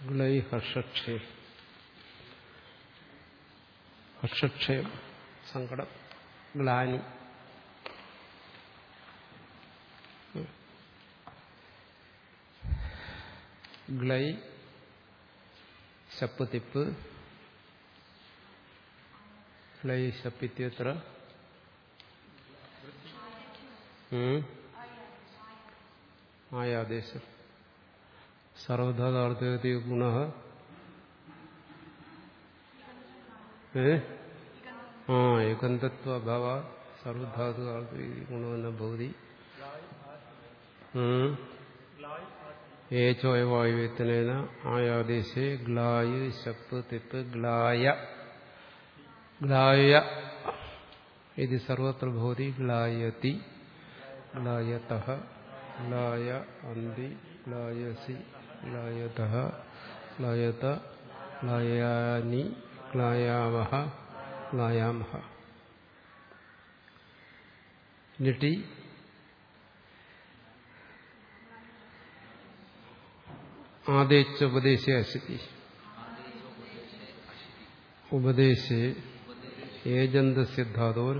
ഗ്ലൈ ഹർഷക്ഷയം ഹർഷക്ഷയം സങ്കടം ഗ്ലാനി ഗ്ലൈ ശപ്പ് തിപ്പ് ഗ്ലൈ ശപ്പിത്യത്ര ആയാദേശം സർവധാതാർത്ഥ ഗുണ ഏ ആ ഏകന്തത്വ അഭാവ സർവധാതു ഗുണമെന്ന ഭൗതി ഏചോയവായുവേത്തനേന ആയാദേശേ ഗ്ലായ് ശപ്പ് തിപ്പ് ഗ്ലായ ഗ്ലായ ഇത് സർവത്ര ഭവതി ഗ്ലായതി ഗ്ലായത ഗ്ലായ അന്തി ഗ്ലായസി ഗ്ലായത ഗ്ലായത ഗ്ലായാനി ഗ്ലായാവഹ ഗ്ലായാമഹ ലിട്ടി ആദേശോപദേശേ അശിതി ഉപദേശേ ഏജന്തസ്യ ധാതോർ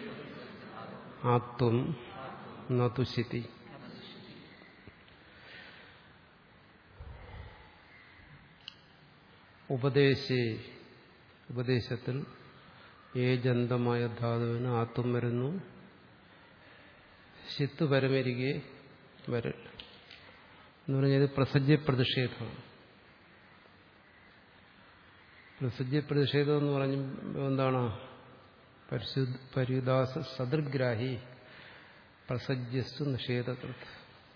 ആത്വം നതുശിതി ഉപദേശേ ഉപദേശത്തിൽ ഏജന്തമായ ധാതുവിന് ആത്വം വരുന്നു ശിത്ത് പരമരികെ വരൽ എന്ന് പറഞ്ഞത് പ്രസജ്യ പ്രതിഷേധമാണ് പ്രസജ്യ പ്രതിഷേധം എന്ന് പറഞ്ഞ എന്താണ് പരിദാസ സദൃഗ്രാഹി പ്രസജ്യസ്തു നിഷേധകൃത്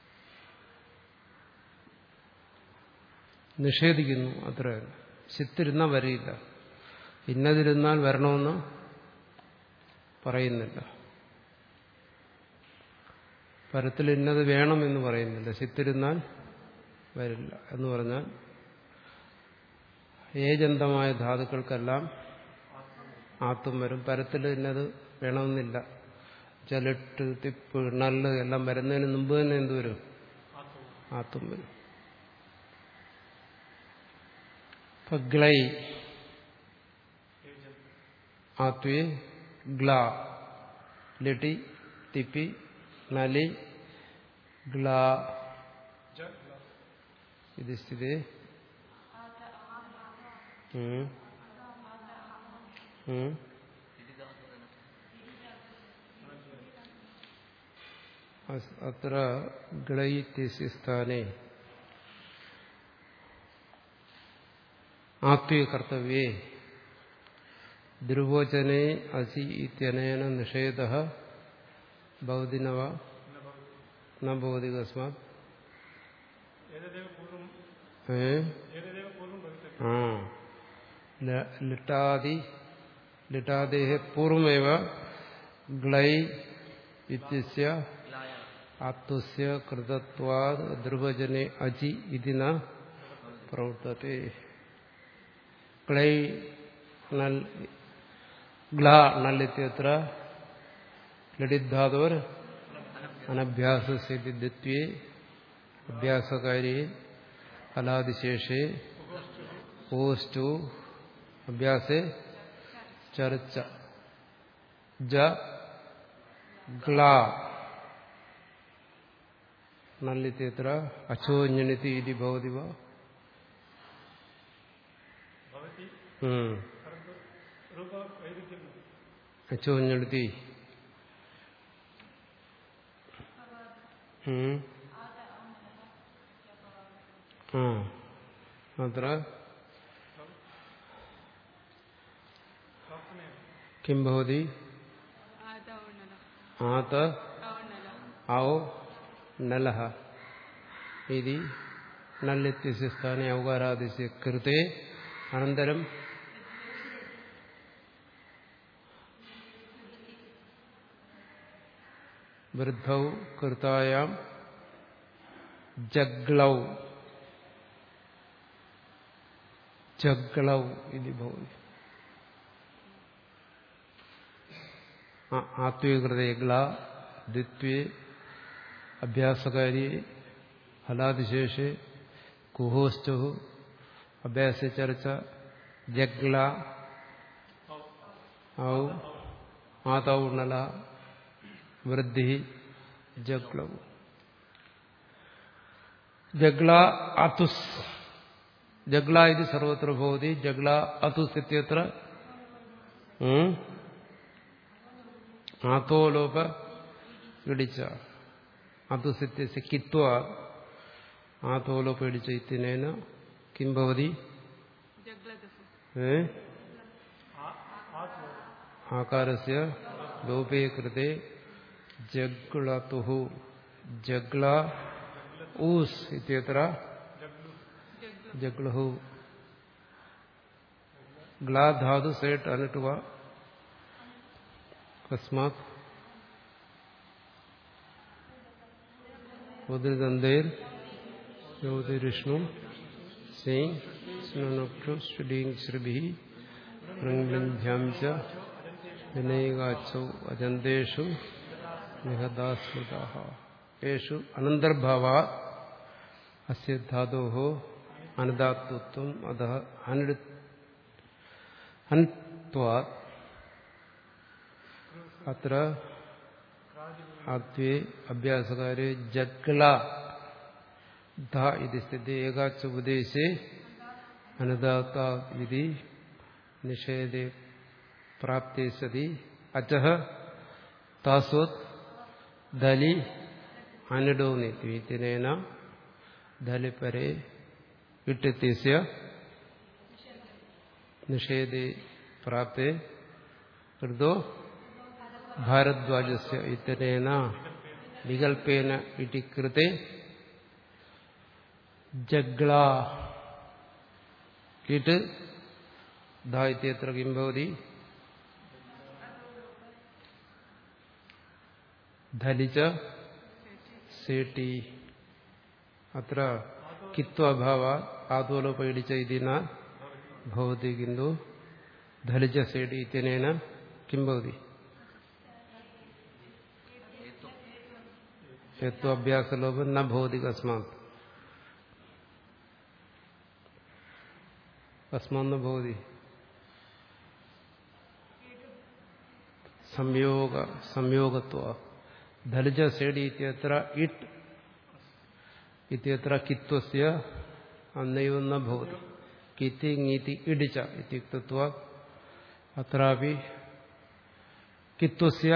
നിഷേധിക്കുന്നു അത്ര ചിത്തിരുന്നാൽ വരില്ല ഇന്നതിരുന്നാൽ വരണമെന്ന് പറയുന്നില്ല പരത്തിൽ ഇന്നത് വേണം എന്ന് പറയുന്നില്ല ചിത്തിരുന്നാൽ വരില്ല എന്ന് പറഞ്ഞാൽ ഏജന്തമായ ധാതുക്കൾക്കെല്ലാം ആത്തും വരും പരത്തിൽ ഇന്നത് വേണമെന്നില്ല ചലിട്ട് തിപ്പ് നല്ല് എല്ലാം വരുന്നതിന് മുമ്പ് തന്നെ എന്ത് വരും ആത്തും വരും ഇപ്പൊ ഗ്ലൈ ആത്വേ ഗ്ല ലിട്ടി തിപ്പി നലി ഗ്ല ഇത് സ്ഥിതി അത്ര ഗ്ലൈത്യസ്യ സ്ഥാനെ ആത്വീയ കർത്തവ്യേ ധ്രുവോചനെ അസി ഇത്യനേന നിഷേധ ഭൗതിനവ ന ഭൗതി കസ്മാത് ആ ലിട്ടാദി ലിട്ടാദേഹ പൂർവമേവ ഗ്ലൈ ഇത്യസ്യ ആത്വസ്യ കൃതത്വാദ് ധ്രുവജനെ അജി ഇതി ന പ്രവർത്തത്തെ ക്ലൈ നൽ ഗ്ല നല്ലിത്യത്ര ലഡിധാതോർ അനഭ്യാസസ്യദ്വേ അഭ്യാസകാര്യേ ഫലാതിശേഷേ പോസ്റ്റു അഭ്യാസേ ചർച്ച ജ ഗ്ല നല്ലിത്യത്ര അച്ചോഞ്ഞണിതി ഇതി ഭവതി വാ അച്ചോഞ്ഞെടുത്തി ആ അത്ര കിം ഭവതി ആത ഔ നലഹ ഇതി നല്ലിത്യസ്യ സ്ഥാനെ ഔകാരാദിസ്യ കൃതേ അനന്തരം വൃദ്ധൗ കൃതായാം ജഗ്ലൗ ജഗ്ലൗ ഇത് ഭവതി ആത്മീകൃതഗ്ല ദ്വിത്വേ അഭ്യാസകാരി ഫലാതിശേഷേ കുഹോസ്റ്റു അഭ്യാസിച്ചർച്ച ജഗ്ല ഔ ആതൗണല വൃദ്ധി ജഗ്ലവ് ജഗ്ല അതുസ് ജഗ്ല ഇത് സർവത്ര ഭവതി ജഗ്ല അതുസ് ഇത്യത്ര ആതോലോപ ഇടിച്ച അതുസിത്യസ്യ കിത്വ ആതോലോപ ഇടിച്ച ഇത്തിനേന കിം ഭവതി ഏ ആകാരസ്യ ലോപേ കൃതേ ജഗ്ളതുഹു ജഗ്ള ഊസ് ഇത്യത്ര ജഗ്ളഹു ഗ്ലാ ധാതു സേട്ട് അനിട്ടുവ കസ്മാത് ഉദൃതന്തേർ ജ്യോതിരിഷ്ണു സെയിം സ്നോപ്റ്റു ശ്രുഡീം ശ്രുഭി ൃംഭ്യാം ച വിനയികാച്ചൗ അജന്തേഷു നിഹദാസ്മൃത യേഷു അനന്തർഭാവ അസ്യ ധാതോ അനദാത്വം അത അൻത്വാ അത്ര ആത്വേ അഭ്യാസകാരെ ജഗ്ല ധ ഇത് സ്ഥിതി ഏകാച്ച ഉപദേശേ അനുദാത്ത ഇതി നിഷേധേ പ്രാപ്തേ സതി അച്ചഹ താസ്വത് ദലി അനിടോ നിത്യേന ദലിപരെ ഇട്ടിത്യസ്യ നിഷേധേ പ്രാപ്തേ കൃതോ ഭാരദ്വാജസ്യ ഇത്തരേന വികൽപ്പേന ഇതി കൃത്തെ ജഗ്ല ഇട്ട് ധ ഇത്യത്ര കിം ഭവതി ധലിച്ച സേട്ടി അത്ര കിത്വഭാവ ആതോലോപയിടിച്ച ഇതിന ഭവതി കിന്തു ധലിച്ച സേട്ടി ഇത്യനേന കിം ഭവതി യത്വഭ്യാസലോപം ന ഭവതി കസ്മാത് കസ്മാന്ന് ഭവതി സംയോഗ സംയോഗത്വ ധലിജ സേടി ഇത്യത്ര ഇട്ട് ഇത്യത്ര കിത്വസ്യ അന്നൈവ ന ഭവതി കിത്തി ngീതി ഇടിച്ച ഇത്യുക്തത്വ അത്രാപി കിത്വസ്യ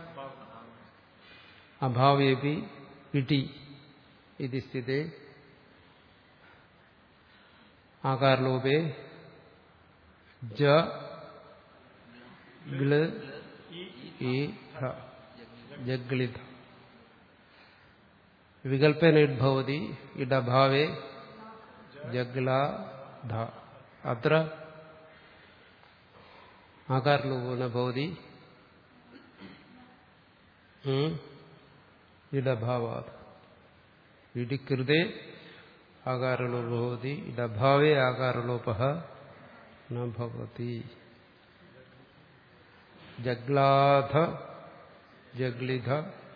അഭാവേപി ഇടി ഇതി സ്ഥിതേ ആകാരലോപേ ജ ഗ്ല ഈ ജഗ്ലിത വികൽപ്പന ഇഡ്ഭവതി ഇഡഭാവേ ജഗ്ലാധ അത്ര ആകാരലോപോ ന ഭവതി ഇഡഭാവാത് ഇടികൃതേ ആകാരലോപ ഭവതി ഇഡഭാവേ ആകാരലോപ ന ഭവതി ജഗ്ലാധ ജഗ്ലിധ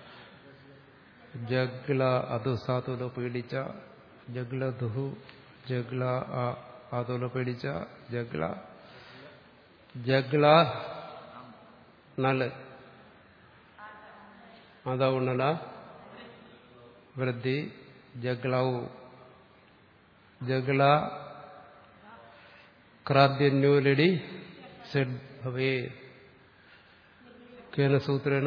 ജഗ്ല അതു സാതുല പീഡിച്ച ജഗ്ലധു ജഗ്ല ആതുല പീഡിച്ച ജഗ്ല ജഗ്ല നല് അതൗണല വൃദ്ധി ജഗ്ലൗ ജഗ്ല ക്രാദ്യന്യൂലടി സെഡ് ഭവേ കേന സൂത്രേണ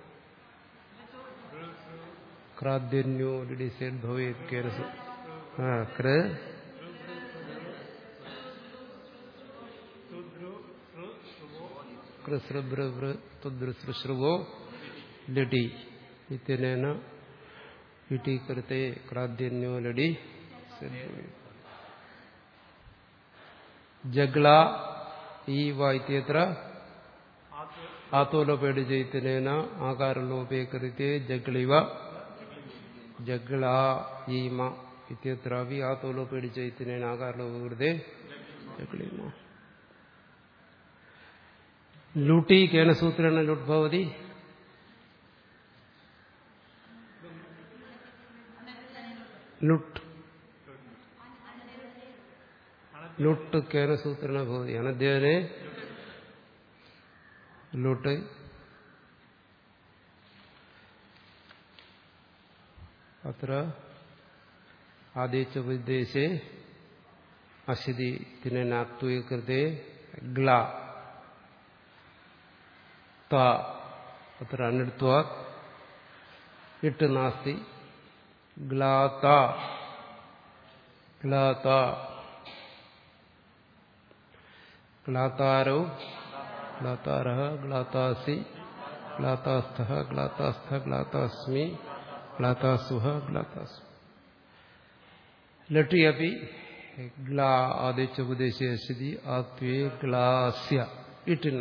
ക്രാദ്യന്യോ ഡിസൈഡ് ഭവേത് കേന കൃ കൃസൃഭൃതൃശ്രുവോ ലഡി ഇത്യനേന ഇടി കൃത്തെ ക്രാദ്യന്യോ ലഡി ജഗ്ല ഈ വായിത്യത്ര ആത്തോലോപേടിജയിത്തിനേന ആകാരലോപേ കൃത്യ ജഗ്ലിവ ജഗ്ളീമ ഇത്യത്രാപി ആത്തോലോപേടിജയിത്തിനേന ആകാരലോപകൃതേ ജഗ്ലിമ ലുട്ടി കേന സൂത്രേണ ലുട്ട് ഭവതി ലുട്ട് ലുട്ട് കേന സൂത്രന ഭവതി അനധ്യാനെ ലുട്ട് അത്ര ആദ്യച്ചുപദേശേ അശിതി തിനാത്വീകൃതേ ഗ്ല ത അത്ര അനിടുത്വാ ഇട്ട് നാസ്തി ഗ്ലാത ഗ്ലാത ഗ്ലാതാരോ ഗ്ലാതാര ഗ്ലാതാസി ഗ്ലാതാസ്ഥ ഗ്ലാതാസ്ഥ ഗ്ലാതാസ്മി ഗ്ലാതാസുഹ ഗ്ലാതാസു ലട്ടി അപ്പി ഗ്ലാ ആദിച്ചുപദേശി ആത്വേ ഗ്ലാസ്യ ഇട്ടിന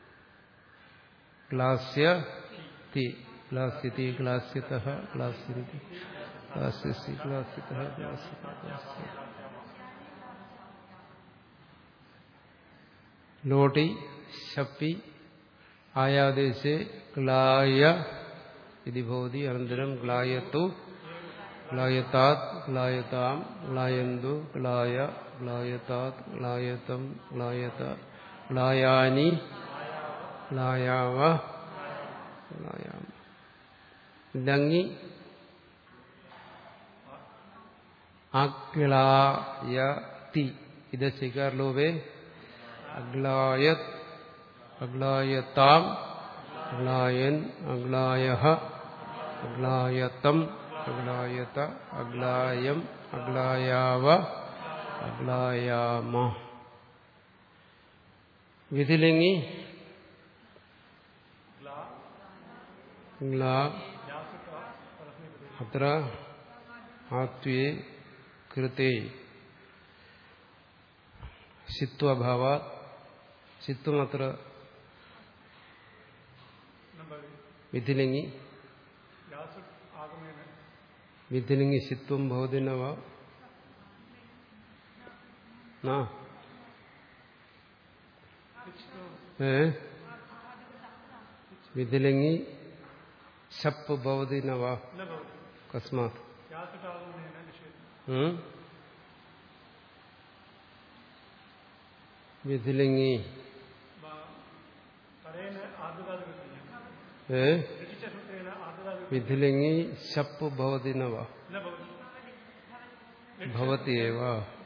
ഗ്ലാസ്യ തി ഗ്ലാസ്യതി ഗ്ലാസ്യത ഗ്ലാസ്യന്തി ഗ്ലാസ്യസി ഗ്ലാസ്യത ഗ്ലാസ്യത ഗ്ലാസ്യ ലോട്ടി ശപ്പി ആയാദേശേ ഗ്ലായ ഇതി ഭവതി അനന്തരം ഗ്ലായത്തു ഗ്ലായതാത് ഗ്ലായതാം ഗ്ലായന്തു ഗ്ലായ ഗ്ലായതാത് ഗ്ലായതം ഗ്ലായത ഗ്ലായാനി ഗ്ലായാവ ഗ്ലായാമ ലങ്ങി അഗ്ലായതി ഇത് ശിഖർലോപേ അഗ്ലായത് അഗ്ലായതാം അഗ്ലായൻ അഗ്ലായ അഗ്ലായതം അഗ്ലായത അഗ്ലായം അഗ്ലായാവ അഗ്ലായാമ വിധിലിംഗി ഗ്ലാ അത്ര ആത്വേ കൃതേ ശിത്വഭാവ ശിത്വമത്ര വിധിലിംഗി വിധിലിംഗി ശിത്വം ഭവതി നവ ഏ വിധിലിംഗി ശപ്പ് ഭവതി നവ കസ്മാത് വിധിലിംഗി ഏ വിധിലിംഗി ശപ്പ് ഭവതി നവ ഭവതി ഏവ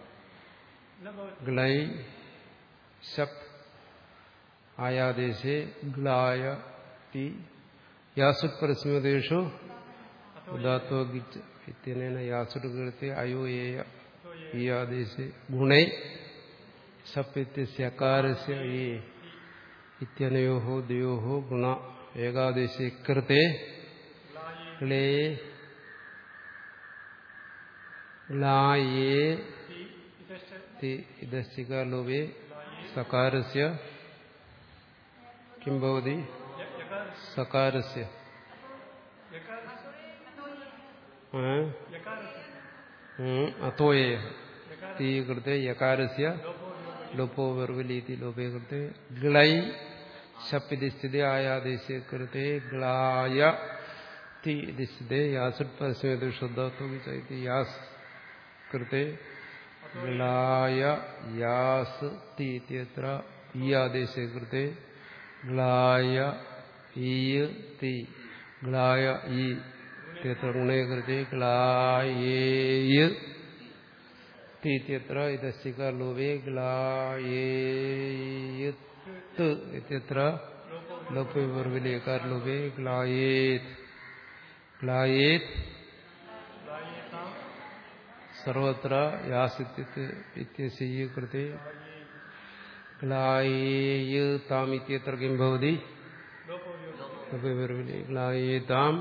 ഗ്ലൈ ശപ്പ് ആയാദേശേ ഗ്ലായ തി യാസുട് പരസ്മൃതേഷു ഉദാത്വഗിച്ച് ഇത്യനേന യാസുട് കൃത്യ അയോ ഏയ ഈ ആദേശേ ഗുണൈ സപ്പ് ഇത്യസ്യകാരസ്യ ഈ ഇത്യനയോ ദ്വയോ ഗുണ ഏകാദേശേ കൃതേ ക്ലേ ലായേ ഇതശ്ചികാലോപേ സകാരസ്യ കിം ഭവതി സകാരസ്യ അത്തോയേ തീ കൃത്തെ യകാരസ്യ ലോപോ വെർവലീതി ലോപേ കൃത്തെ ഗ്ലൈ ശപ്പിതി സ്ഥിതി ആയാദേശേ കൃത്തെ ഗ്ലായ തി ഇതി സ്ഥിതി യാസുട് പരസ്യമേത് ശുദ്ധത്വ വിചൈതി യാസ് കൃത്തെ ഗ്ലായ യാസ് തി ഇത്യത്ര ഈ ആദേശേ കൃത്തെ ഗ്ലായ ഈ തി ഗ്ലായ ഈ ഇത്യത്ര ഗുണേ കൃത്തെ ഗ്ലായേയ് തി ഇത്യത്ര ഇതസ്യ ലോപേ ഗ്ലായേയത് ഇത്യത്ര ലോപേ വർവിലേക്കാർ ലോപേ ഗ്ലായേത് ഗ്ലായേത് സർവത്ര യാസിത്യസ്യ കൃത്തെ ഗ്ലായേയ് താം ഇത്യത്ര കിം ഭവതി ലോപേ വർവിലേ ഗ്ലായേതാം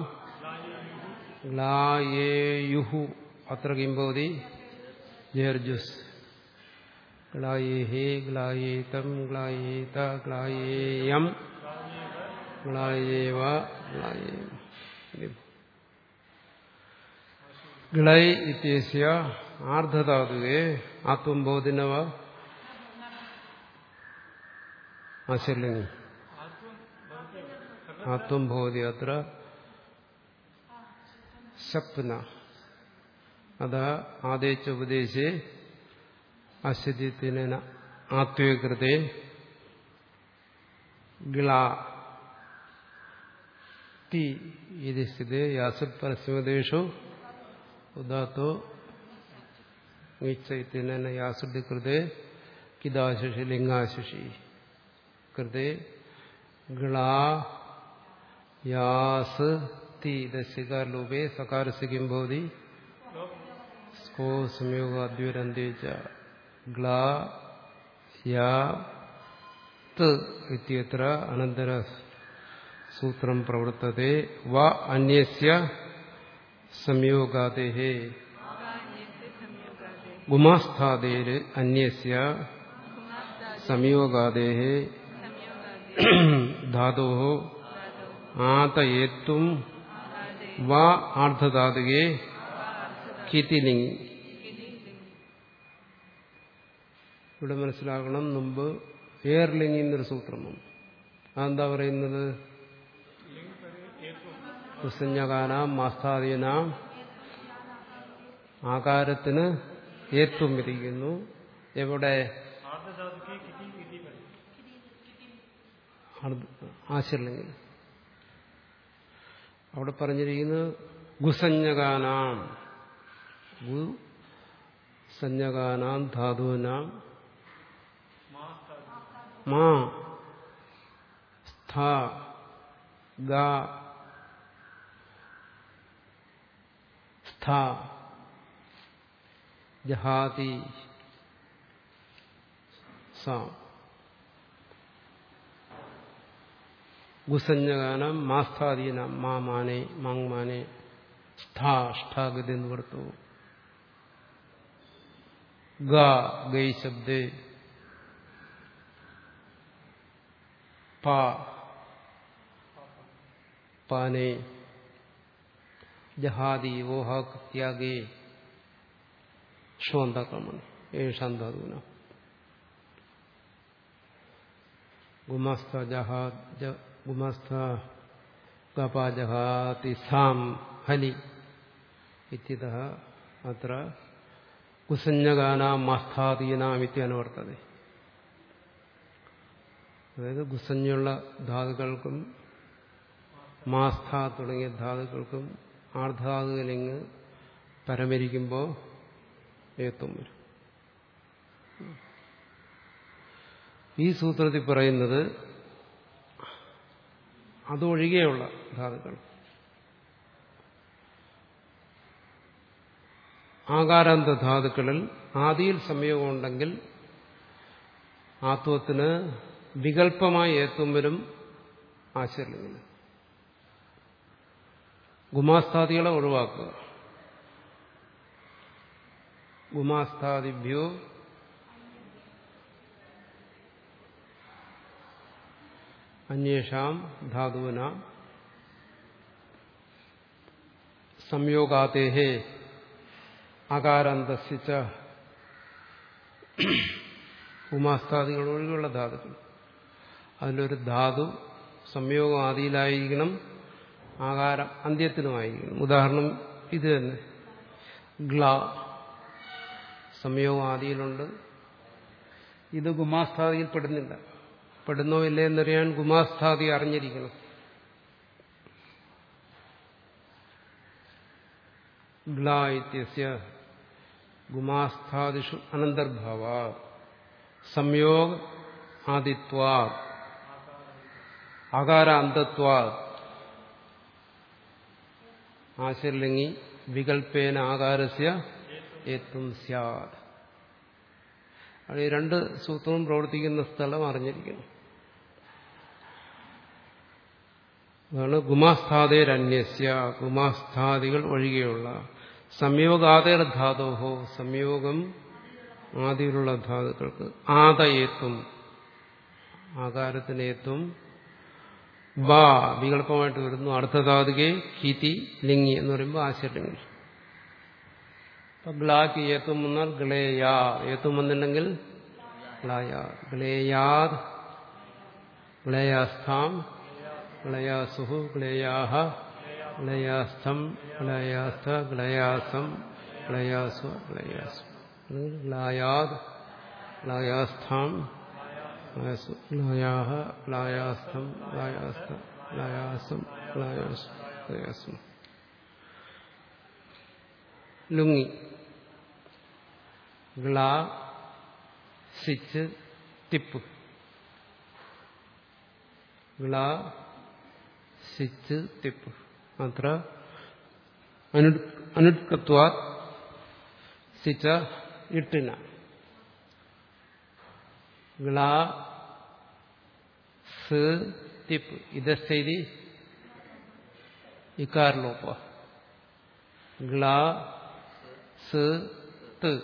ഗ്ലായേയുഹു അത്ര കിം ഭവതി ജേർജുസ് ഗ്ലായേഹേ ഗ്ലായേതം ഗ്ലായേത ഗ്ലായേയം ഗ്ലായേവ ഗ്ലായേം ഗ്ലൈ ഇത്യസ്യ ആർദ്ധധാതുവേ ആത്വം ബോധിനവ ആശല്യങ്ങി ആത്വം ഭവതി അത്ര ശപ്ന അത ആദേശ ഉപദേശേ അശുദ്ധിത്തിന ആത്മീകൃതേ ഗിള തി ഇത് സ്ഥിതി യാസുൽ പരസ്യമദേശു ഉദാത്തോ നിശ്ചയത്തിന യാസുദ്ധി കൃതേ കിതാശിഷി ലിംഗാശിഷി കൃതേ ഗിളാ യാസ് തി ദശികാർ ലോപേ സകാരസിക്കും ഭവതി സ്കോ സംയോഗാദ്യുരന്തേച്ച ഗ്ലാ യാ ത് ഇത്യത്ര അനന്തര സൂത്രം പ്രവർത്തത്തെ വ അന്യസ്യ സംയോഗാതേ ഗുമാസ്ഥാതേര് അന്യസ്യ സംയോഗാതേ ധാതോ ആതയേത്തും വ ആർദ്ധധാതുകേ കിതിലിംഗ് ഇവിടെ മനസ്സിലാക്കണം മുമ്പ് എയർലിംഗ് എന്നൊരു സൂത്രം വന്നു അതെന്താ പറയുന്നത് കുസഞ്ഞകാനാം മാസ്ഥാദീനാം ആകാരത്തിന് ഏത്വം വിധിക്കുന്നു എവിടെ ആശിർലിംഗിൽ അവിടെ പറഞ്ഞിരിക്കുന്നത് ഗുസഞ്ഞകാനാം ഗു സഞ്ജകാനാം ധാതുവിനാം മാ സ്ഥ ഗ സ്ഥ ജഹാതി സാം ഗുസഞ്ജകാനം മാസ്ഥാദീനം മാ മാനെ മാങ് മാനെ സ്ഥ ഷ്ഠാഗതി നിവർത്തു ഗ ഗൈ ശബ്ദേ പ പാനെ ജഹാദി വോഹ ത്യാഗേ ഷോന്തക്രമണം ഏഷാം ധാതുന ഗുമസ്ഥ ജഹാദ് ഗുമസ്ഥ ഗപാജഹാതി സാം ഹലി ഇത്യത അത്ര കുസഞ്ജഗാനാം മാസ്ഥാദീനാം ഇത്യനുവർത്തത അതായത് ഗുസഞ്ഞുള്ള ധാതുക്കൾക്കും മാസ്ഥ തുടങ്ങിയ ധാതുക്കൾക്കും ആർദ്ധാതുകലിങ് പരമരിക്കുമ്പോൾ ഏത്തും വരും ഈ സൂത്രത്തിൽ പറയുന്നത് അതൊഴികെയുള്ള ധാതുക്കൾ ആകാരാന്ത ധാതുക്കളിൽ ആദിയിൽ സംയോഗമുണ്ടെങ്കിൽ ആത്വത്തിന് വികല്പമായി ഏത്തും വരും ആശ്ചര്യമില്ല ഗുമാസ്ഥാദികളെ ഒഴിവാക്കുക ഗുമാസ്ഥാദിഭ്യോ അന്വേഷാം ധാതുവിന സംയോഗാതേഹേ അകാരാന്തസിച്ച ഉമാസ്ഥാദികൾ ഒഴികെയുള്ള ധാതുക്കൾ അതിലൊരു ധാതു സംയോഗം ആദിയിലായിരിക്കണം ആകാരം അന്ത്യത്തിനുമായിരിക്കണം ഉദാഹരണം ഇത് തന്നെ ഗ്ല സംയോഗം ആദിയിലുണ്ട് ഇത് ഗുമാസ്ഥാദിയിൽ പെടുന്നില്ല പെടുന്നോ ഇല്ലേ എന്നറിയാൻ ഗുമാസ്ഥാദി അറിഞ്ഞിരിക്കണം ഗ്ല ഇത്യസ്യ ഗുമാസ്ഥാദിഷു അനന്തർഭാവ സംയോഗ ആദിത്വാ ആകാരാന്തത്വാ ആശർലിംഗി വികൽപ്പേന ആകാരസ്യ ഏത്തും സ്യാദ് അത് ഈ രണ്ട് സൂത്രവും പ്രവർത്തിക്കുന്ന സ്ഥലം അറിഞ്ഞിരിക്കണം അതാണ് ഗുമാസ്ഥാതേരന്യസ്യ ഗുമാസ്ഥാദികൾ ഒഴികെയുള്ള സംയോഗാതേർ ധാതോഹോ സംയോഗം ആദിയിലുള്ള ധാതുക്കൾക്ക് ആദയേത്തും ആകാരത്തിനേത്തും വാ വികല്പമായിട്ട് വരുന്നു അർത്ഥധാതുകെ ഹിതി ലിംഗി എന്ന് പറയുമ്പോൾ ആശയലിംഗി അപ്പൊ ഗ്ലാക്ക് ഏത്തും വന്നാൽ ഗ്ലേയാ ഏത്തും വന്നില്ലെങ്കിൽ ഗ്ലായാ ഗ്ലേയാദ് ഗ്ലേയാസ്ഥാം ഗ്ലയാസുഹു ഗ്ലയാഹ ഗ്ലയാസ്ഥം ഗ്ലയാസ്ഥ ഗ്ലയാസം ഗ്ലയാസ്വ ഗ്ലയാസു ഗ്ലായാദ് ലായാസ്ഥാം ലായാഹ ലായാസ്ഥം ലായാസ്ഥ ലായാസം ലായാസം ലുങ്ങി ഗ്ലാ സിച്ച് തിപ്പ് ഗ്ലാ സിച്ച് തിപ്പ് അത്ര അനുട്കത്വാ സിച്ച ഇട്ടിന ഗ്ലാ സ് തിപ്പ് ഇതസ്ഥിതി ഇക്കാരലോപ ഗ്ലാ സ് ത്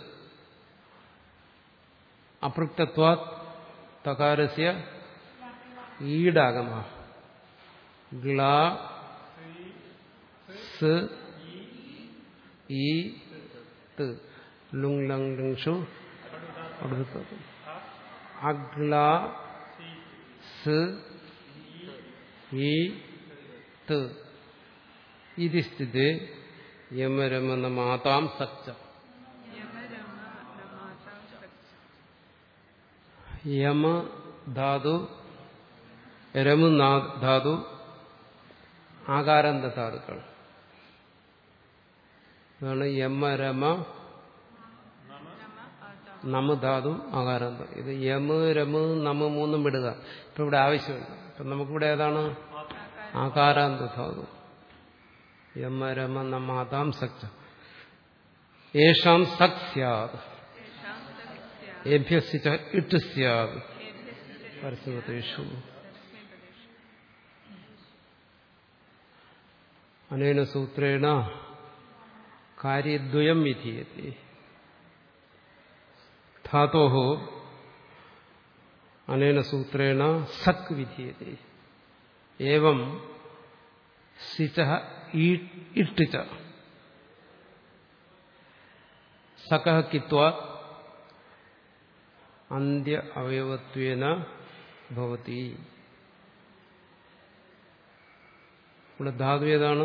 അപൃക്തത്വാ തകാരസ്യ ഈടാഗമ ഗ്ലാ സ് ഈ ത് ലുങ് ലങ് ലിങ്ഷു അഗ്ല സ് ഈ ത് ഇത് സ്ഥിതി യമരമന മാതാം സച്ച യമ ധാതു രമു ധാതു ആകാരന്ത ധാതുക്കൾ അതാണ് യമ രമ നമ ധാതു ആകാരാന്തം ഇത് യമ് രമ് നമ മൂന്നും വിടുക ഇപ്പൊ ഇവിടെ ആവശ്യമില്ല ഇപ്പൊ നമുക്കിവിടെ ഏതാണ് ആകാരാന്ത ധാതു യമ രമ നമാതാം സക്ച യേഷാം സക് സ്യാത് ഏഭ്യസിച്ച ഇട്ട് സ്യാത് പരസ്യപതേഷു അനേന സൂത്രേണ കാര്യദ്വയം വിധീയത്തെ ധാതോ അനേന സൂത്രേണ സക് വിധീയത്തെ ഏവം സിച ഇട്ട് ച സക കിത്വ അന്ത്യ അവയവത്വേന ഭവതി ഇവിടെ ധാതു ഏതാണ്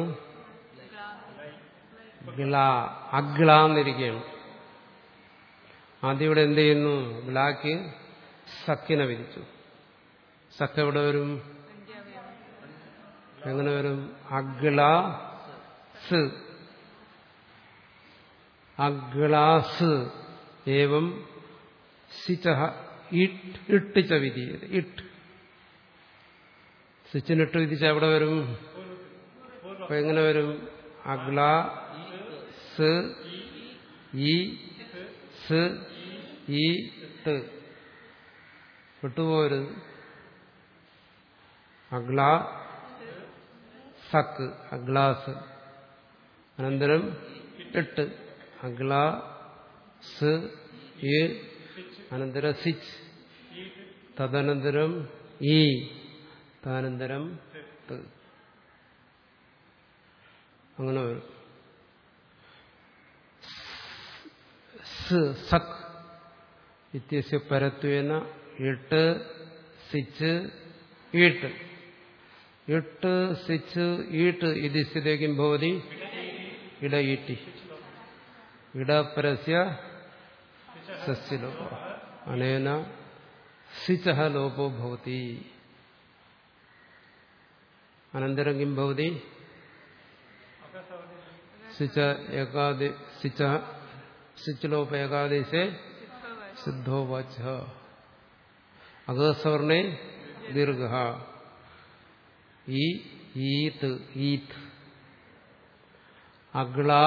ഗ്ല അഗ്ല എന്നിരിക്കുകയാണ് ആദ്യം ഇവിടെ എന്ത് ചെയ്യുന്നു ഗ്ലാക്ക് സക്കിനെ വിരിച്ചു സക്ക് എവിടെ വരും എങ്ങനെ വരും അഗ്ല സ് അഗ്ലാസ് ഏവം സിച്ച ഇട്ട് ച വിധിയത് ഇട്ട് സിച്ചിനിട്ട് വിധിച്ച എവിടെ വരും അപ്പൊ എങ്ങനെ വരും അഗ്ല സ് ഈ സ് ഈ ത് വിട്ടുപോരുത് അഗ്ല സക്ക് അഗ്ലാസ് അനന്തരം ഇട്ട് അഗ്ല സ് ഈ അനന്തരം സിച്ച് തദനന്തരം ഈ തദനന്തരം ത് അങ്ങനെ വരും സക് ഇത്യസ്യ പരത്വേന എട്ട് സിച്ച് ഈട്ട് എട്ട് സിച്ച് ഈട്ട് ഇത് സ്ഥിതേക്കും ഭവതി ഇട ഈട്ടി ഇടപരസ്യ സസ്യലോപ അനേന സിച്ച ലോപോ ഭവതി അനന്തരം കിം ഭവതി സിച്ച ഏകാദി സിച്ച സിച്ചലോപ ഏകാദേശേ സിദ്ധോ വാച അഗസവർണേ ദീർഘ ഈ ഈത് ഈത് അഗ്ലാ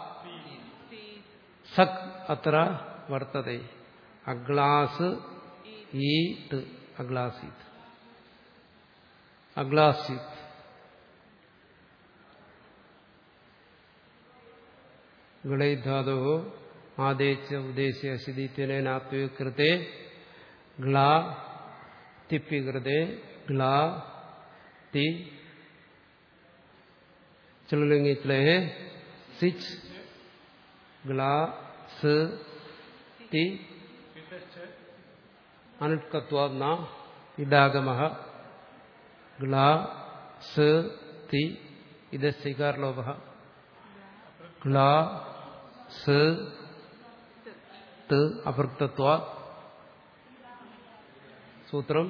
സക് അത്ര വർത്തതെ അഗ്ലാസ് ഈത് അഗ്ലാസീത് അഗ്ലാസീത് ഗളൈധാതോ ആദേശ ഉദ്ദേശ ശിതീത്യനാത്വ കൃത്തെ ഗ്ലാ തിപ്പി കൃത്തെ ഗ്ലാ തി ചലുലിംഗിത്ലേ സിച്ച് ഗ്ലാ സ് തി അനുഷ്കത്വാ ഇഡാഗമ ഗ്ലാ സ് തി ഇത് സ്വീകാരലോഭ ഗ്ലാ സ് ത് അഭൃക്തത്വ സൂത്രം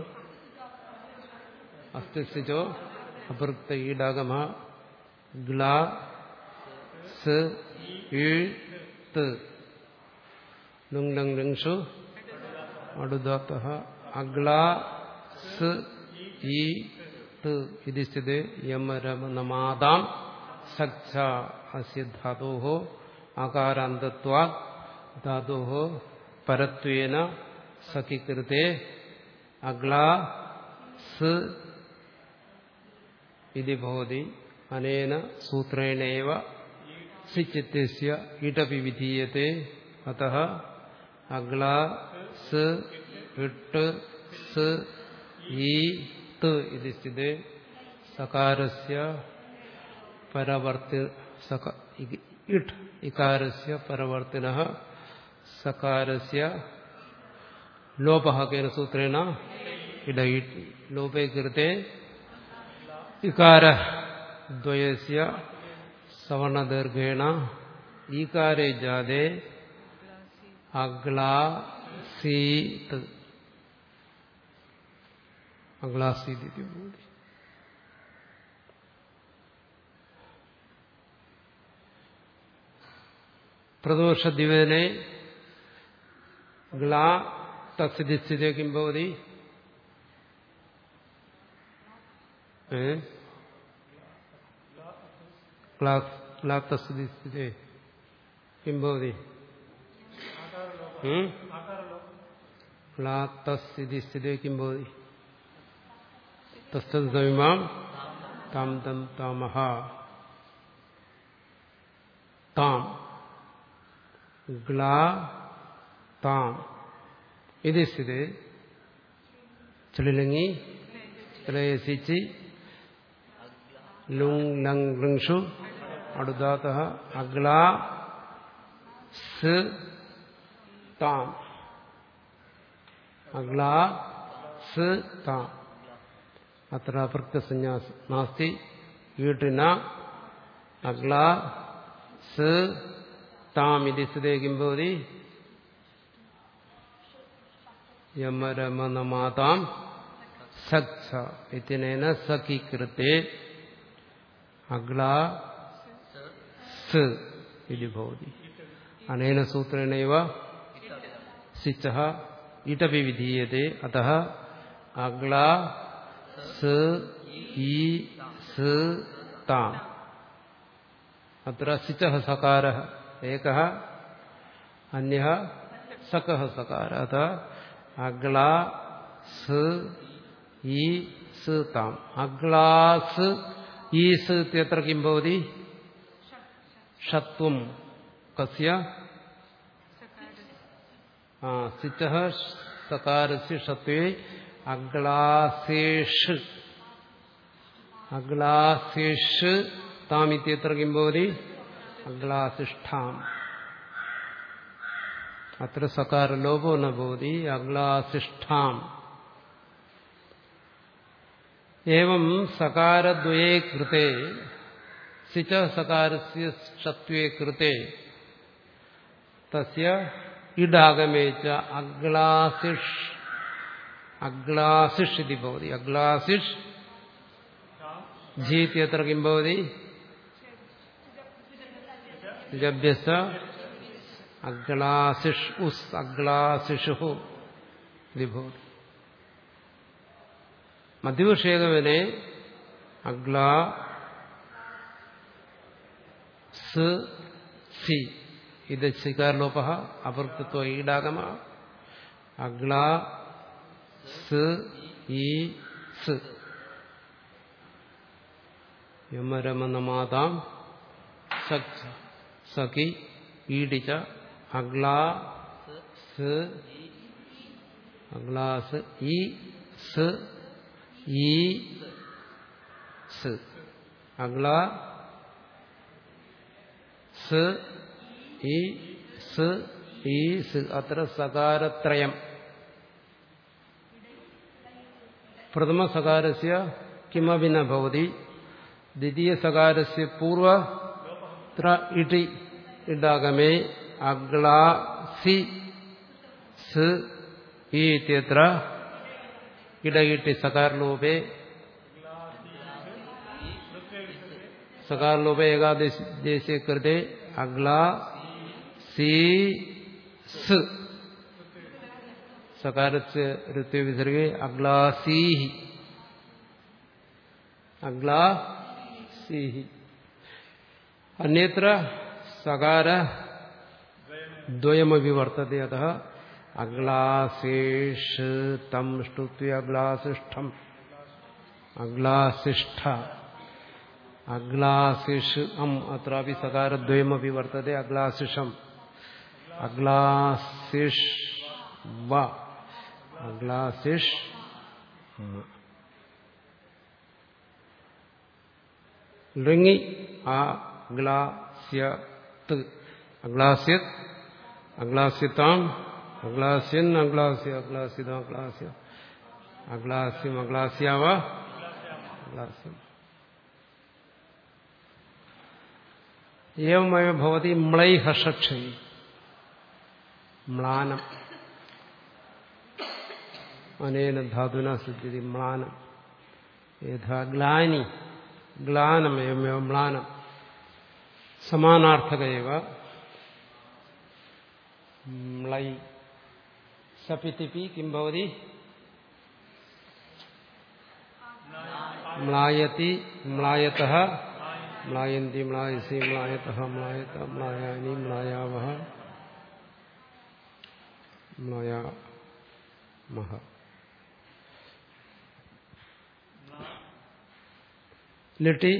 അസ്ഥിസിച്ചോ അപൃക്ത ഈടാഗമ ഗ്ല സ് ത് ലുങ് ലങ് ലിങ്ഷു അടുദാത്ത അഗ്ല സ് ഈ ത് ഇത് സ്ഥിതി യമരമനമാതാം സച്ഛ അസ്യ ധാതോ ആകാരാന്തത്വാ ധാതോ പരത്വേന സഖികൃത്തെ അഗ്ല സ് ഇതി ഭവതി അനേന സൂത്രേണേവ സിച്ചിത്യസ്യ ഇടപി വിധീയത്തെ അത അഗ്ല സ് ഇട്ട് സ് ഈ ത് ഇതി സ്ഥിതി സകാരസ്യ പരവർത്തി സക ഇട്ട് ഇകാരസ്യ പരവർത്തിന സകാരസ്യ ലോപ കേന സൂത്രേണ ഇടയിട് ലോപേ കൃത്തെ ഇകാരദ്വയസ്യ സവർണദീർഘേണ ഈകാരേ ജാതേ അഗ്ലാസീത് അഗ്ലാസീത് ഇതി ഭവതി പ്രദോഷദ്വിവേദനെ ഗ്ലാ തസ്ഥിതി സ്ഥിതി കിം ഭവതി ക്ലാത്തസ്ഥിതി സ്ഥിതി കിം ഭവതി ക്ലാത്തസ്ഥിതി സ്ഥിതി കിം ഭവതി തസ്തമിമാം താം തം താമഹ താം ഗ്ലാ താം ഇത് സ്ഥിതി ചളിലങ്ങി ത്രയസിച്ച് ലുങ് ലങ് ലൃങ്ഷു അടുദാത്ത അഗ്ലാ സ് താം അഗ്ലാ സ് താം അത്ര അപൃക്തസന്യാസ് നാസ്തി വീട്ടിന അഗ്ലാ സ് താം ഇതി സ്ഥിതേ കിം ഭവതി യമരമനമാതാം സഖ ഇത്തിനേന സഖീകൃത്തെ അഗ്ലാ സ് ഇതി ഭവതി അനേന സൂത്രേണൈവ സിച്ച ഇടപി വിധീയത്തെ അത അഗ്ലാ സ് ഈ സ് താം അത്ര സിച്ച സകാര ഏക അന്യ സക സകാര അത അഗ്ലാ സ് ഈ സ് താം അഗ്ലാസ് ഈസ് ഇത്യത്ര കിം ഭവതി ഷത്വം കസ്യ ആ സിച്ച സകാരസ്യ ഷത്വേ അഗ്ലാസേഷ് അഗ്ലാസേഷ് താം ഇത്യത്ര കിം ഭവതി അഗ്ലാസിഷ്ഠാം അത്ര സകാരലോപോ ന ഭവതി അഗ്ലാസിഷ്ഠാം एवं सकारद्वये कृते सिच सकारस्य षत्वे कृते तस्य इडागमे च अग्लासिष् अग्लासिष् इति भवति अग्लासिष् झीत्यत्र किं भवति जभ्यस्य अग्लासिष् उस् अग्लासिषुः इति भवति മധ്യവിഷേകവനെ അഗ്ല സ് സി ഇത് ശികാരലോപ അപൃക്തത്വ ഈടാഗമ അഗ്ല സ് ഈ സ് യമരമനമാതാം സഖി ഈടിച്ച അഗ്ല സ് അഗ്ലാസ് ഈ സ് ഈ സ് അഗ്ല സ് ഈ സ് ഈ സ് അത്ര സകാരത്രയം പ്രഥമസകാരസ്യ കിമപി ന ഭവതി ദ്വിതീയസകാരസ്യ പൂർവത്ര ഇടി ഇടാഗമേ അഗ്ലാ സി സ് ഈ ഇത്യത്ര ഇടകിട്ടി സകാർ ലോപേ സകാർ ലോപേ ഏകാദേശ കൃതേ അഗ്ലാ സീ സ് സകാരസ് ഋത്വ വിസർഗേ അഗ്ലാസീഹി അഗ്ലാസീഹി അന്യത്ര സകാര ദ്വയമപി വർത്തത്തെ അത അഗ്ലാസേഷ് തം ഷ്ടുത്വ അഗ്ലാസിഷ്ഠം അഗ്ലാസിഷ്ഠ അഗ്ലാസിഷ് അം അത്രാപി സകാരദ്വയമപി വർത്തത്തെ അഗ്ലാസിഷം അഗ്ലാസിഷ് വ അഗ്ലാസിഷ് ലൃങ്ങി അഗ്ലാസ്യത് അഗ്ലാസ്യത് അഗ്ലാസ്യതാം അഗ്ലാസ്യൻ അഗ്ലാസ്യ അഗ്ലാസ്യത അഗ്ലാസ്യ അഗ്ലാസ്യം അഗ്ലാസ്യാവ അഗ്ലാസ്യം ഏവമയ ഭവതി മ്ലൈഹഷക്ഷി മ്ലാനം അനേന ധാതുന സിദ്ധ്യതി മ്ലാനം യഥാ ഗ്ലാനി ഗ്ലാനമേവമേവ മ്ലാനം സമാനാർത്ഥകയവ മ്ലൈ സപിതിപി കിം ഭവതി മ്ലായതി മ്ലായത മ്ലായന്തി മ്ലായസി മ്ലായത മ്ലായത മ്ലായാനി മ്ലായാവ മ്ലായാമഹ ലിട്ടി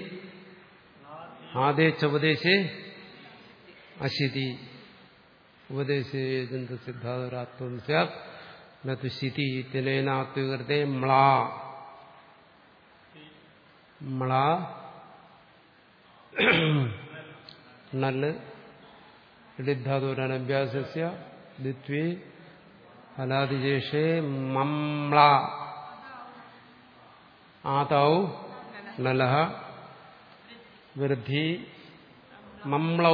ആദേശ ഉപദേശേ അശിതി ഉപദേശേ സിദ്ധാതുരാത്വം സ്യാത് നു ശിതി ഇത്യനേനാത്വകൃതേ മ്ലാ മ്ലാ നല് ഇടിധാതുരാണ് അഭ്യാസസ്യ ദ്വിത്വേ ഫലാദിജേഷേ മംള ആതൗ നലഹ വൃദ്ധി മംളൗ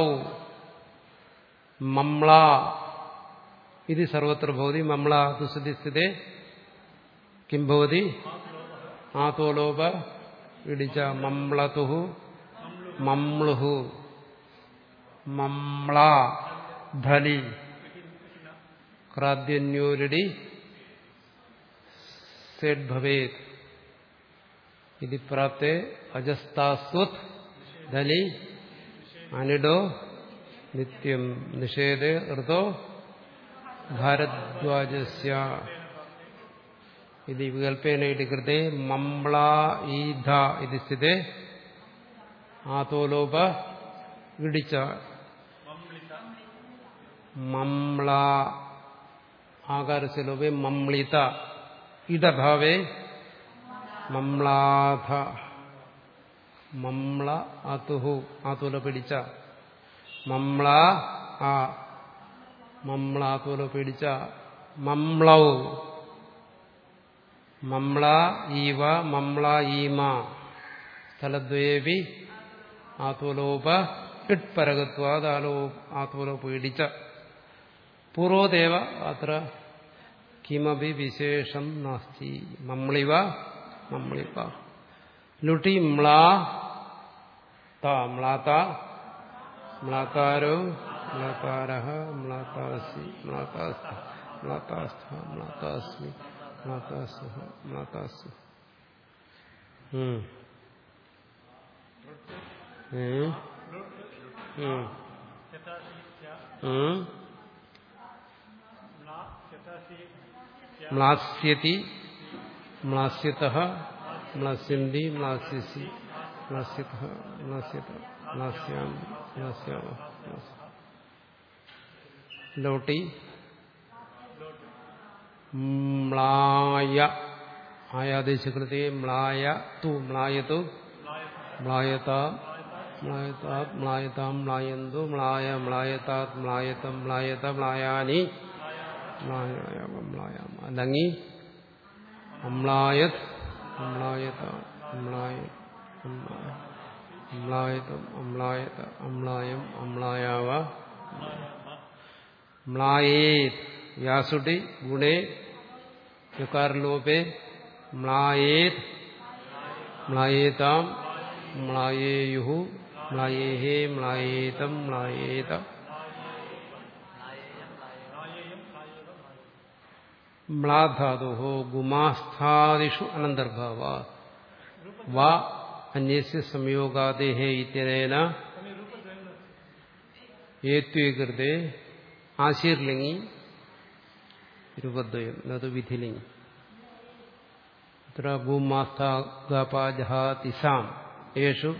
മംള ഇത് സർവത്ര ഭവതി മംള തുസതി സ്ഥിതേ കിം ഭവതി ആതോലോപ ഇടിച്ച മംളതു മംളുഹു മംള ധലി ക്രാദ്യന്യോരടി സെഡ് ഭവേത് ഇത് പ്രാപ്തേ അജസ്താസ്വത് ധലി അനിഡോ നിത്യം നിഷേധേ ഋതോ ഭാരദ്വാജസ്യ ഇത് വികൽപ്പേന ഇതി കൃതേ മംള ഈധ ഇത് സ്ഥിതേ ആതോലോപ ഇടിച്ച മംള ആകാരസ്യ ലോപേ മംളിത ഇടഭാവേ മംളാധ മംള അതുഹു ആതുല പിടിച്ച മംള ആ മംള ആതുല പിടിച്ച മംളൗ മംള ഈവ മംള ഈമ സ്ഥലദ്വയേപി ആതുലോപ ഇട്പരകത്വാദാലോ ആതുലോപ ഇടിച്ച പൂർവദേവ അത്ര കിമപി വിശേഷം നാസ്തി മംളിവ മംളിപ്പ ലുട്ടി മ്ലാ ത മ്ലാത മ്ലാതാരോ മ്ലാതാര മ്ലാതാസി മ്ലാതാസ്ഥ മ്ലാതാസ്ഥ മ്ലാതാസ്മി മ്ലാതാസ്വഹ മ്ലാതാസ്വ മ്ലാസ്യതി മ്ലാസ്യത മ്ലാസ്യന്തി മ്ലാസ്യസി മ്ലാസ്യത മ്ലാസ്യത മ്ലാസ്യാം മ്ലാസ്യാവ ലോട്ടി മ്ലായ ആയാദേശകൃതേ മ്ലായ തു മ്ലായതു മ്ലായത മ്ലായതാത് മ്ലായതാം മ്ലായന്തു മ്ലായ മ്ലായതാത് മ്ലായതം മ്ലായത മ്ലായാനി മ്ലായാമ മ്ലായാമ ലങ്ങി അമ്ലായത് അമ്ലായത അമ്ലായ അമ്ലായതം അമ്ലായത അമ്ലായം അമ്ലായാവ മ്ലായേത് യാസുടി ഗുണേ യകാരലോപേ മ്ലായേത് മ്ലായേതാം മ്ലായേയു മ്ലായേഹേ മ്ലായേതം മ്ലായേത മ്ലാധാതു ഗുമാസ്ഥാദിഷു അനന്തർഭാവ വാ അന്യസ്യ സംയോഗാദേഹേ ഇത്യനേന ഏത്വീകൃതേ ആശീർലിംഗി രൂപദ്വയം അത് വിധിലിംഗി അത്ര ഭൂമാസ്ഥാപാജഹാതിസാം യേഷു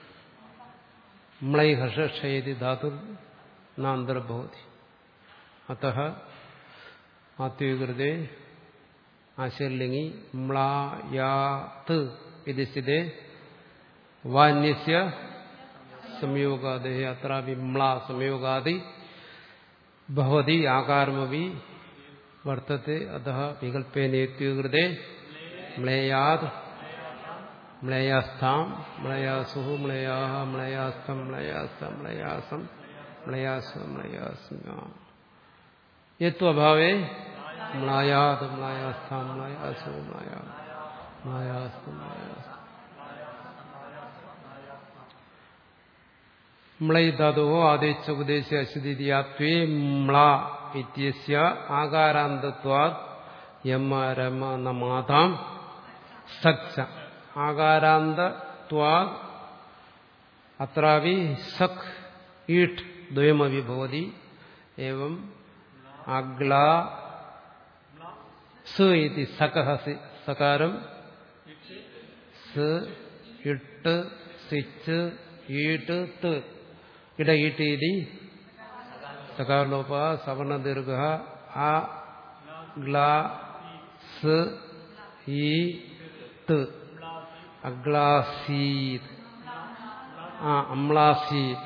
മ്ലൈഹർഷയതി ധാതു നാന്തർഭവതി അത ആത്വീകൃതേ ആശീർലിംഗി മ്ലായാത് ഇത് സ്ഥിതേ വാന്യസ്യ സംയോഗാദേ അത്രാപി മ്ലാ സംയോഗാദി ഭവതി ആകാരമപി വർത്തത്തെ അത വികല്പേനേത്വീകൃതേ മ്ലേയാത് മ്ലേയാസ്ഥാം മ്ലയാസു മ്ലയാഹ മ്ലയാസ്ഥം മ്ലയാസ്ഥ മ്ലയാസം മ്ലയാസ മ്ലയാസ്മ യത്വഭാവേ മ്ലായാത് മ്ലയാസ്ഥാം മ്ലയാസു മ്ലയാ മ്ലയാസ്ത മ്ലയാസ് മ്ലൈധാതോ ആദേശോപദേശ അശുദ്ധിയാത്വേ മ്ല ഇത്യസ്യ ആകാരാന്തത്വാത് യമ രമ നമാതാം സക്സ ആകാരാന്തത്വാത് അത്രാവി സഖ് ഈട്ട് ദ്വയമവി ഭവതി ഏവം അഗ്ല സ് ഇതി സകഹ സകാരം സ് ഇട്ട് സിച്ച് ഈട്ട് ത് ഇട ഈട്ട് ഇതി സകാരലോപ സവർണദീർഘ ആ ഗ്ല സ് ഈ ത് അഗ്ലാസീത് ആ അമ്ലാസീത്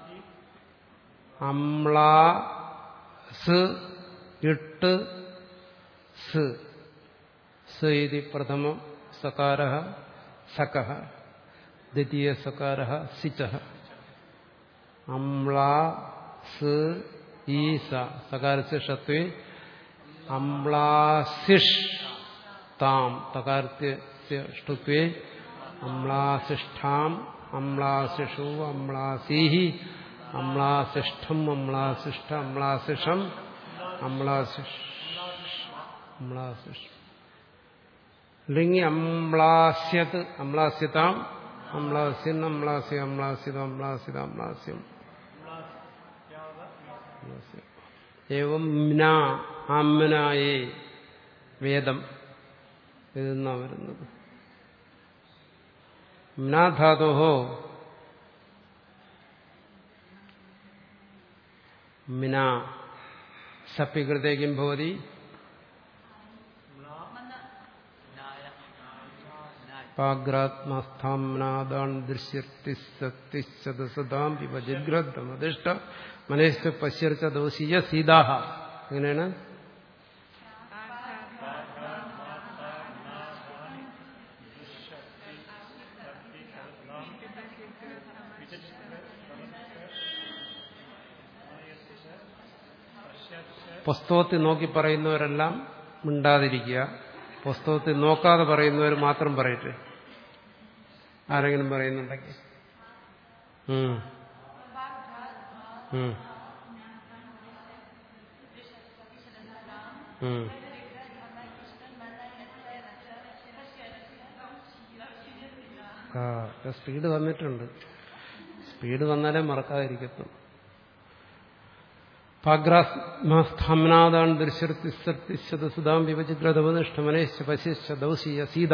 അമ്ലാ സ് ഇട്ട് സ് സ് ഇതി പ്രഥമ സകാര സക ദ്വിതീയ സകാര സിച്ച അമ്ലാ സ് ഈ സ സകാരസ്യ ഷത്വേ അമ്ലാസിഷ് താം തകാരസ്യ ഷ്ടുത്വേ അമ്ലാസിഷ്ഠാം അമ്ലാസിഷു അമ്ലാസീഹി അമ്ലാസിഷ്ഠം അമ്ലാസിഷ്ഠ അമ്ലാസിഷം അമ്ലാസിഷ് അമ്ലാസിഷ് ലിംഗി അമ്ലാസ്യത് അമ്ലാസ്യതാം അമ്ലാസ്യൻ അമ്ലാസ്യ അമ്ലാസിത അമ്ലാസിത അമ്ലാസ്യം ഏവം മ്ന അമ്മനായേ വേദം ഇതെന്നാ വരുന്നത് മ്നാധാതോ മിന സപ്പികൃതേ കിം ഭവതി പാഗ്രാത്മാസ്ഥാംനാദാൻ ദൃശ്യത്തിസത്തിശതസതാം വിഭജിഗ്രദ്ധമതിഷ്ട മനസ്സ് പശ്യർച്ച ദോഷീയ സീതാഹ എങ്ങനെയാണ് പുസ്തകത്തിൽ നോക്കി പറയുന്നവരെല്ലാം മിണ്ടാതിരിക്കുക പുസ്തകത്തിൽ നോക്കാതെ പറയുന്നവർ മാത്രം പറയട്ടെ ആരെങ്കിലും പറയുന്നുണ്ടെങ്കിൽ ഉം. ഉം. ഉം. ആ സ്പീഡ് വന്നിട്ടുണ്ട് സ്പീഡ് വന്നാലേ മറക്കാതിരിക്കത്തുള്ളൂ പാഗ്രാസ്ഥാമനാദാൻ ദൃശ്യത്തിസത്തിശതസുതാം വിഭജിഗ്രതമനിഷ്ഠമനേശ്ച പശിശ്ച ദൗശീയ സീത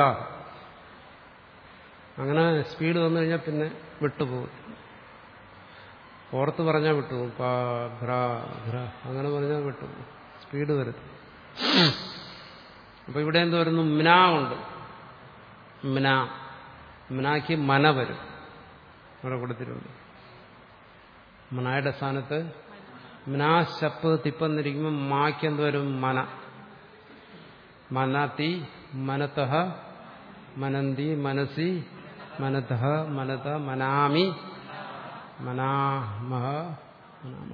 അങ്ങനെ സ്പീഡ് വന്നു കഴിഞ്ഞാൽ പിന്നെ വിട്ടുപോകും ഓർത്ത് പറഞ്ഞാൽ വിട്ടുപോകും പാ ഘ്ര ഘ്ര അങ്ങനെ പറഞ്ഞാൽ വിട്ടുപോകും സ്പീഡ് വരുന്നു അപ്പൊ ഇവിടെ എന്ത് വരുന്നു മിന ഉണ്ട് മിന മിനാക്ക് മന വരും ഇവിടെ കൊടുത്തിട്ടുണ്ട് മനായുടെ സ്ഥാനത്ത് മിനാ ശപ്പ് തിപ്പെന്നിരിക്കുമ്പോൾ മാക്ക് എന്ത് വരും മന മനത്തി മനത മനന്തി മനസി മനത മനത മനാമി മനാമഹ മനാമ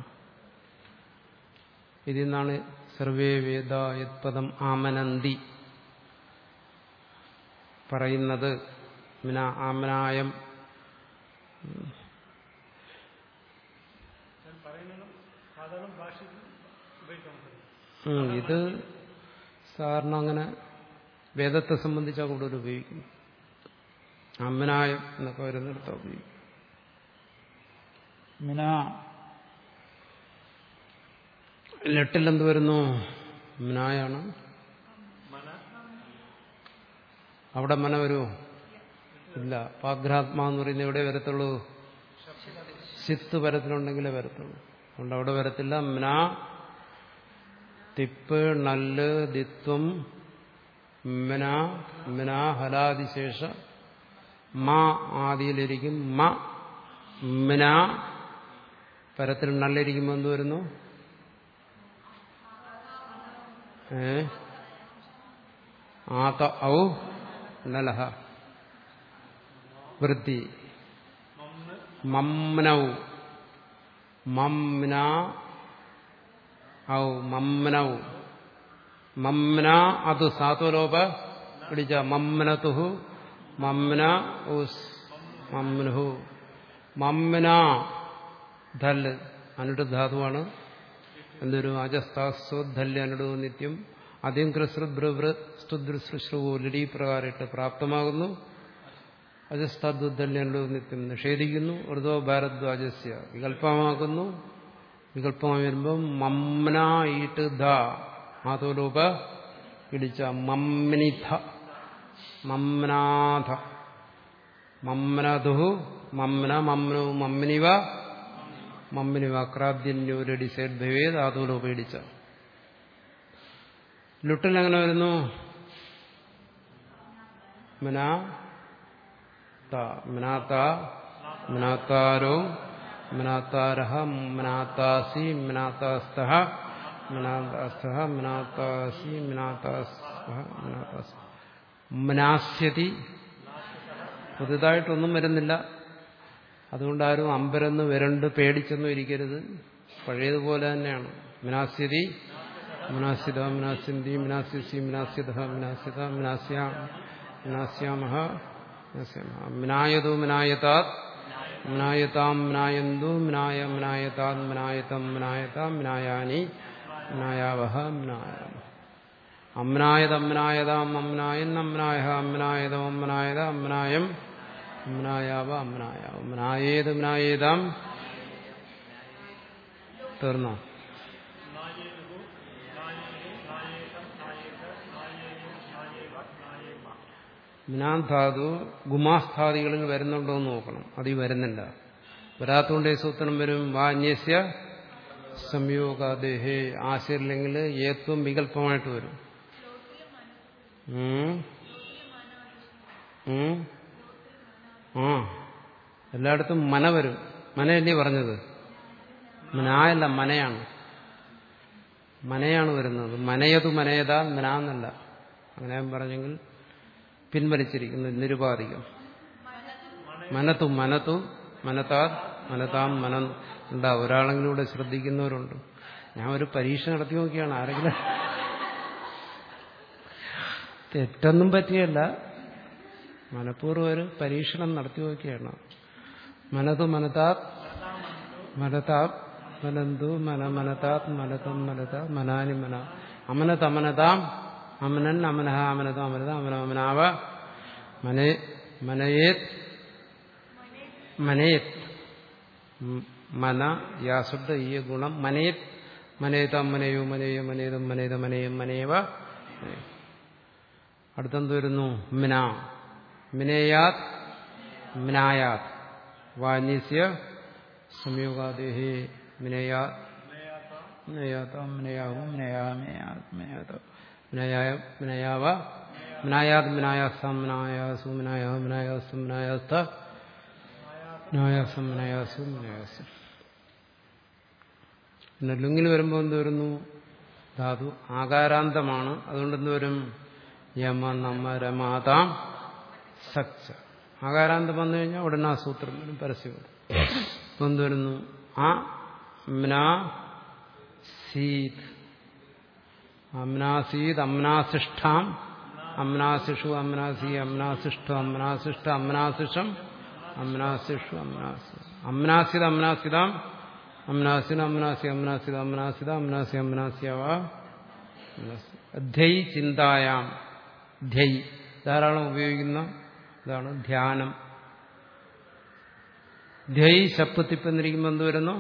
ഇതിൽ നിന്നാണ് സർവേ വേദ യത്പദം ആമനന്തി പറയുന്നത് മിന ആമനായം ഉം, ഇത് സാധാരണ അങ്ങനെ വേദത്തെ സംബന്ധിച്ചാണ് കൂടുതൽ ഉപയോഗിക്കുന്നത് അമ്മനായം എന്നൊക്കെ വരുന്നിടത്ത് ഉപയോഗിക്കും മിന ലെട്ടിൽ എന്ത് വരുന്നു മിനായാണ് അവിടെ മന വരുമോ ഇല്ല പാഗ്രാത്മ എന്ന് പറയുന്നത് എവിടെ വരത്തുള്ളൂ സിത്ത് പരത്തിലുണ്ടെങ്കിലേ വരത്തുള്ളൂ അതുകൊണ്ട് അവിടെ വരത്തില്ല മിന തിപ്പ് നല്ല് ദിത്വം മിന മിന ഹലാദിശേഷ മ ആദിയിലിരിക്കും മ മിന പരത്തിൽ നല്ലിരിക്കുമ്പോൾ എന്ത് വരുന്നു ഏ ആത ഔ നലഹ വൃത്തി മമ്നൗ മമ്ന ഔ മമ്നൗ മമ്ന അത് സാത്വലോപ പിടിച്ച മമ്നതുഹു മമ്ന ഉസ് മമ്നുഹു മമ്ന ധല് അനുട്ട് ധാതുവാണ് എന്തൊരു അജസ്താസ്വദ്ധല്യ അനുടു നിത്യം ആദ്യം കൃസ്രുദ്രവൃസ്തുദൃശ്രുവോ ലഡി പ്രകാരമായിട്ട് പ്രാപ്തമാകുന്നു അജസ്താദ്വദ്ധല്യനുടു നിത്യം നിഷേധിക്കുന്നു ഋതോ ഭാരദ്വാജസ്യ വികല്പമാക്കുന്നു വികല്പമായി വരുമ്പോൾ മമ്ന ഈട്ട് ധ ആതോലോപ ഇടിച്ച മമ്നിധ മമ്നാഥ മമ്നധു മമ്ന മമ്നു മമ്നിവ മമ്മിനി വാക്രാദ്യന്യൂരടി സൈഡ് ഭവേദ് ആതോലോ പേടിച്ച ലുട്ടിൽ എങ്ങനെ വരുന്നു മിന മിനാത്ത മിനാത്താരോ മിനാത്താരഹ മിനാത്താസി മിനാത്താസ്ത മിനാത്താസ്ത മിനാത്താസി മിനാത്താസ്ത മിനാത്താസ് മിനാസ്യതി പുതുതായിട്ടൊന്നും വരുന്നില്ല അതുകൊണ്ട് ആരും അമ്പരന്ന് വിരണ്ട് പേടിച്ചൊന്നും ഇരിക്കരുത് പഴയതുപോലെ തന്നെയാണ് മിനാസ്യതി മിനാസ്യത മിനാസ്യന്തി മിനാസ്യസി മിനാസ്യത മിനാസ്യത മിനാസ്യ മിനാസ്യാമഹ മിനായതു മിനായതാത് മിനായതാം മിനായന്തു മിനായ മിനായതാത് മിനായതം മിനായതാം മിനായാനി മിനായാവഹ മിനായാമ അമ്നായത് അമ്നായതാം അമ്നായൻ അമ്നായ അമ്നായതം അമ്നായത അമ്നായം അമ്നായാവ അമ്നായാവ അമ്നായേത് അമ്നായേതാം തീർന്നോ മിനാധാതു ഗുമാസ്ഥാദികളിൽ വരുന്നുണ്ടോ എന്ന് നോക്കണം അത് വരുന്നില്ല വരാത്തോണ്ട് ഈ സൂത്രം വരും വാന്യസ്യ സംയോഗാദേഹേ ആശയില്ലെങ്കിൽ ഏത്വം വികല്പമായിട്ട് വരും ഉം. ഉം. ആ എല്ലായിടത്തും മന വരും മനയല്ലേ പറഞ്ഞത് മനായല്ല മനയാണ് മനയാണ് വരുന്നത് മനയതു മനയതാ മനാന്നല്ല അങ്ങനെ ഞാൻ പറഞ്ഞെങ്കിൽ പിൻവലിച്ചിരിക്കുന്നു നിരുപാധികം മനത്തു മനത്തു മനത്താ മനതാം മനം ഉണ്ടാ ഒരാളെങ്കിലും ഇവിടെ ശ്രദ്ധിക്കുന്നവരുണ്ട് ഞാൻ ഒരു പരീക്ഷ നടത്തി നോക്കിയാണ് ആരെങ്കിലും തെറ്റൊന്നും പറ്റിയല്ല മനഃപൂർവ്വം ഒരു പരീക്ഷണം നടത്തി നോക്കിയാണ് മനതു മനതാത് മനതാത് മനന്തു മന മനതാത് മനതം മനത മനാനി മന അമനത് അമനതാം അമനൻ അമനഹ അമനത അമനത അമന അമനാവ മനേ മനയേത് മനേത് മന യാസുദ്ധ ഈ ഗുണം മനേത് മനേതം മനയോ മനയോ മനേതം മനേത മനയം മനേവ അടുത്തെന്ത് വരുന്നു മിന മിനയാത് മിനായാത് വാന്യസ്യ സംയോഗാദേഹി മിനയാത് മിനയാതാം മിനയാവും മിനയാമേയാത്മയാത മിനയായ മിനയാവ മിനായാത് മിനായാസം മിനായാസു മിനായ മിനായാസം മിനായാസ്ത മിനായാസം മിനായാസു മിനായാസം പിന്നെ ലുങ്ങിൽ വരുമ്പോൾ എന്ത് വരുന്നു ധാതു ആകാരാന്തമാണ് അതുകൊണ്ട് എന്ത് വരും യമ നമ്മ രമാതാം സച്ച ആകാരാന്തം വന്നു കഴിഞ്ഞാൽ ഉടനെ ആ സൂത്രം വരും പരസ്യം വരും ഇപ്പം എന്ത് വരുന്നു ആ അമ്നാ സീത് അമ്നാസീത് അമ്നാസിഷ്ഠാം അമ്നാസിഷു അമ്നാസി അമ്നാസിഷ്ടു അമ്നാസിഷ്ട അമ്നാസിഷം അമ്നാസിഷു അമ്നാസി അമ്നാസിത അമ്നാസിതാം അമ്നാസിന അമ്നാസി അമ്നാസിത അമ്നാസിത അമ്നാസി അമ്നാസ്യവ ധൈ ചിന്തായാം ധൈ ധാരാളം ഉപയോഗിക്കുന്ന ഇതാണ് ധ്യാനം ധൈ ശപ്പത്തിപ്പെന്നിരിക്കുമ്പോൾ എന്ത് വരുന്നു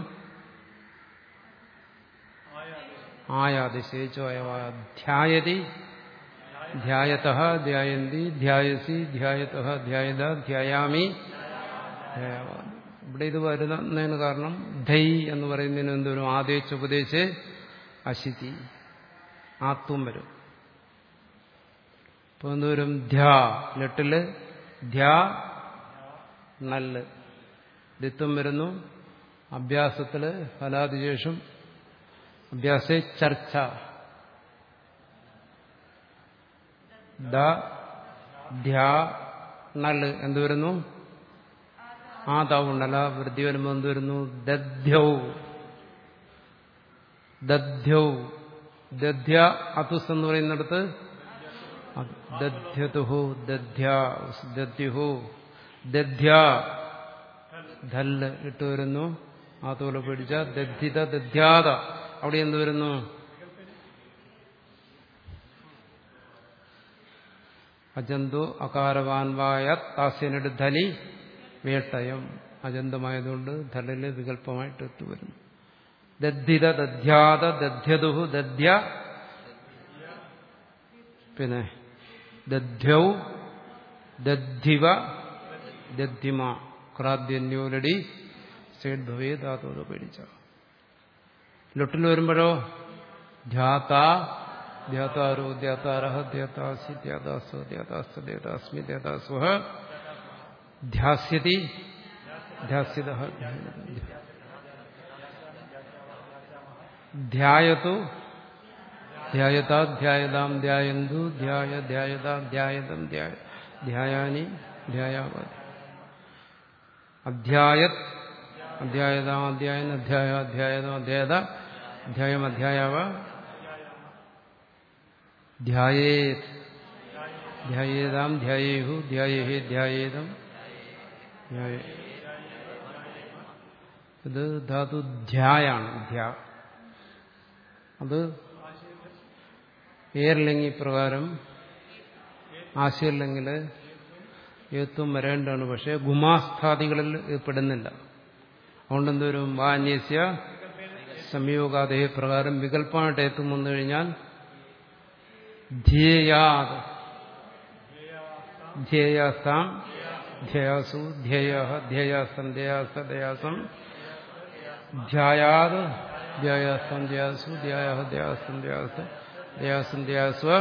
ആയാതിശേച്ചോ ധ്യായതി ധ്യായത ധ്യായന്തി ധ്യായസി ധ്യായത ധ്യായത ധ്യായാമി ധ്യായാവാദി ഇവിടെ ഇത് വരുന്നതിന് കാരണം ധൈ എന്ന് പറയുന്നതിന് എന്തോരും ആദേശ ഉപദേശേ അശിതി ആത്വം വരും ഇപ്പൊ എന്തോരും ധ്യാ ലെട്ടില് ധ്യാ നല്ല് ദിത്വം വരുന്നു അഭ്യാസത്തില് ഫലാതിശേഷം അഭ്യാസ ചർച്ച ദ ധ്യാ നല് എന്ത് വരുന്നു ആ താവുണ്ടല്ല വൃത്തി വരുമ്പോൾ എന്ത് വരുന്നു ദധ്യൗ ദധ്യൗ ദധ്യ അതുസ് എന്ന് പറയുന്നിടത്ത് ദധ്യതുഹു ദധ്യ ദധ്യുഹു ദധ്യ ധല്ല് ഇട്ട് വരുന്നു ആ തോല പിടിച്ച ദദ്ധിത ദധ്യാത അവിടെ എന്ത് വരുന്നു അജന്തു അകാരവാൻവായ താസ്യനട് ധലി വേട്ടയം അജന്തമായതുകൊണ്ട് ധലില് വികല്പമായിട്ട് എത്തുവരുന്നു ദദ്ധിത ദധ്യാത ദധ്യതുഹു ദധ്യ പിന്നെ ദധ്യൗ ദദ്ധിവ ദദ്ധിമ ക്രാദ്യന്യോലടി സ്റ്റേറ്റ് ഭവേ ധാത്തോട് പേടിച്ച ലൊട്ടിൽ വരുമ്പോഴോ ധ്യാത ധ്യാതാരോ ധ്യാതാരഹ ധ്യാതാസി ധ്യാതാസോ ധ്യാതാസ്ത ധ്യാതാസ്മി ധ്യാതാസ്വഹ ധ്യാസ്യതി ധ്യാസ്യത ധ്യായതു ധ്യായത ധ്യായതാം ധ്യായന്തു ധ്യായ ധ്യായത ധ്യായതം ധ്യായാനി ധ്യായാവതി അധ്യായത് അധ്യായതാം അധ്യായൻ അധ്യായ അധ്യായതം അധ്യായത അധ്യായം അധ്യായാവ ധ്യായേത് ധ്യായേതാം ധ്യായേഹു ധ്യായേഹേ ധ്യായേതം ഇത് ധാതു ധ്യായാണ് ധ്യാ അത് ഏർലിംഗി പ്രകാരം ആശയല്ലെങ്കിൽ ഏത്വം വരേണ്ടതാണ് പക്ഷേ ഗുമാസ്ഥാദികളിൽ ഇത് പെടുന്നില്ല അതുകൊണ്ട് എന്തോരും വാന്യസ്യ സംയോഗാദേഹ പ്രകാരം വികല്പമായിട്ട് ഏത്തും വന്നു കഴിഞ്ഞാൽ ധ്യേയാത് ധ്യേയാസ്താം ധ്യേയാസു ധ്യേയ ധ്യേയാസം ധ്യേയാസ ധ്യാസം ധ്യായാത് ധ്യായാസം ധ്യാസു ധ്യായ ധ്യാസം ധ്യാസ ധ്യാസം ധ്യാസ്വ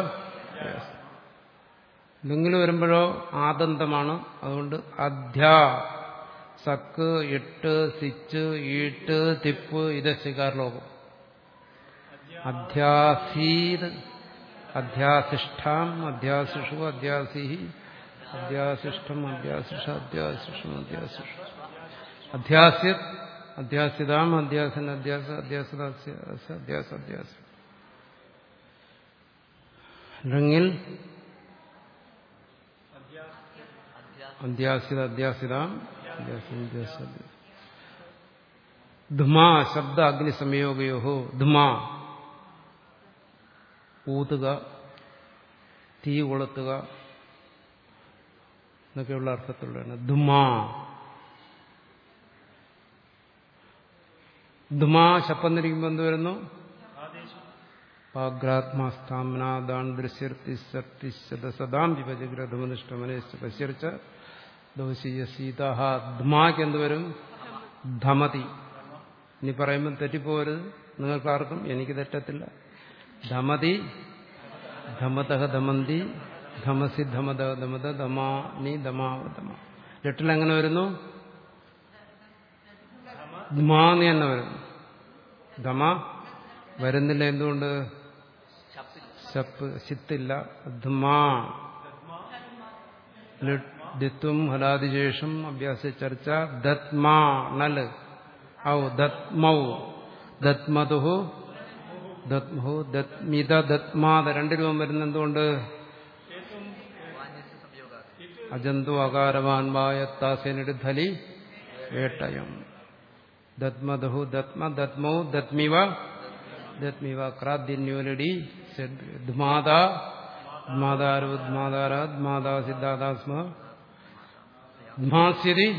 നിങ്ങൾ വരുമ്പോഴോ ആദന്തമാണ് അതുകൊണ്ട് അധ്യാ സക്ക് ഇട്ട് സിച്ച് ഈട്ട് തിപ്പ് ഇത് ശികാർലോകം അധ്യാസീത് അധ്യാസിഷ്ഠാം അധ്യാസിഷു അധ്യാസി അധ്യാസിഷ്ടം അധ്യാസിഷ അധ്യാസിഷം അധ്യാസിഷ അധ്യാസ്യത് അധ്യാസിതാം അധ്യാസൻ അധ്യാസ അധ്യാസദാസ്യ അധ്യാസ അധ്യാസ അല്ലെങ്കിൽ അധ്യാസിത അധ്യാസിതാം അധ്യാസം അധ്യാസ ധുമാ ശബ്ദ അഗ്നി സംയോഗയോ ധുമാ ഊതുക തീ കൊളുത്തുക എന്നൊക്കെയുള്ള അർത്ഥത്തിലുള്ളതാണ് ധുമാ ധുമാ ശപ്പന്നിരിക്കുമ്പോൾ എന്ത് വരുന്നു പാഗ്രാത്മാസ്ഥാമനാദാൻ ദൃശ്യർത്തിസദാം വിഭജഗ്രഥമനിഷ്ടമനേശ്ച പശ്യർച്ച ദോശീയ സീതാഹ ധുമാക്ക് എന്ത് വരും ധമതി ഇനി പറയുമ്പോൾ തെറ്റിപ്പോരുത് നിങ്ങൾക്കാർക്കും എനിക്ക് തെറ്റത്തില്ല ധമതി ധമതഹ ധമന്തി ധമസി ധമത ധമത ധമാനി ധമാവധമ എട്ടിലെങ്ങനെ വരുന്നു ധമാന്ന് തന്നെ വരുന്നു ധമ വരുന്നില്ല എന്തുകൊണ്ട് ശപ്പ് ശിത്തില്ല ധമാ ദിത്വം ഹലാദിശേഷം അഭ്യാസ ചർച്ച ദത്മാ നല് ഔ ദത്മൗ ദത്മതുഹു ദത്മഹു ദത്മിത ദത്മാത രണ്ട് രൂപം വരുന്ന എന്തുകൊണ്ട് അജന്തു അകാരവാൻവായ താസേനയുടെ ധലി വേട്ടയം ദത്മദഹു ദത്മ ദത്മോ ദത്മിവ ദത്മിവ ക്രാദ്യന്യോലടി ധ്മാത ധ്മാതാരോ ധ്മാതാര ധ്മാതാ സിദ്ധാദാസ്മ ധ്മാസ്യതി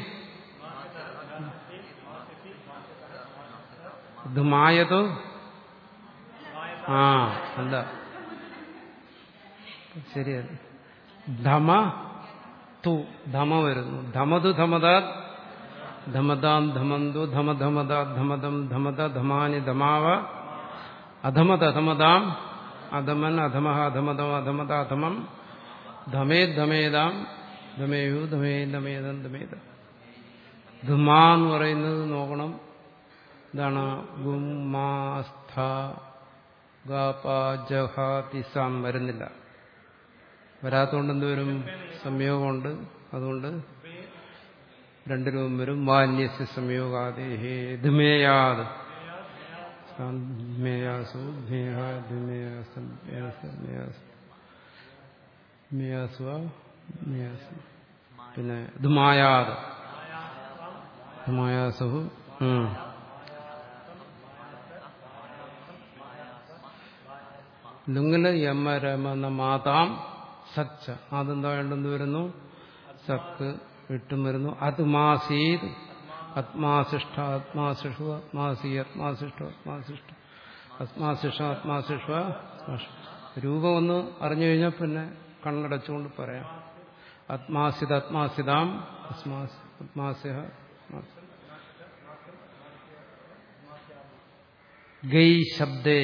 ധ്മായതോ ആ അല്ല ശരിയല്ല ധമ തു ധമ വരുന്നു ധമതു ധമതാ ധമതാം ധമന്തു ധമ ധമത ധമതം ധമത ധമാനി ധമാവ അധമത അധമതാം അധമൻ അധമ അധമതം അധമത അധമം ധമേ ധമേതാം ധമേയു ധമേ ധമേദം ധമേദ ധുമ എന്ന് പറയുന്നത് നോക്കണം എന്താണ് ഗുമാസ്ഥ ഗാപാജഹാതിസാം വരുന്നില്ല വരാത്തോണ്ട് എന്തുവരും സംയോഗമുണ്ട് അതുകൊണ്ട് രണ്ടു രൂപം വരും വാന്യസ്യ സംയോഗാദേഹേ ധുമേയാത് ധുമേയാസു ധുമേഹ ധുമേയാസം മേയാസ്വ മേയാസ് പിന്നെ ധുമായാത് ധുമായാസു ലുങ്ങില് യമ രമ മാതാം സച്ച അതെന്താ വേണ്ടെന്ന് വരുന്നു സക്ക് വിട്ടും വരുന്നു ആത്മാസീത് ആത്മാശിഷ്ട ആത്മാശിഷു ആത്മാസി ആത്മാശിഷ്ട ആത്മാശിഷ്ട ആത്മാശിഷ ആത്മാശിഷ രൂപം ഒന്ന് അറിഞ്ഞു കഴിഞ്ഞാൽ പിന്നെ കണ്ണടച്ചുകൊണ്ട് പറയാം ആത്മാസിത ആത്മാസിതാം ആത്മാസ്യ ഗൈ ശബ്ദേ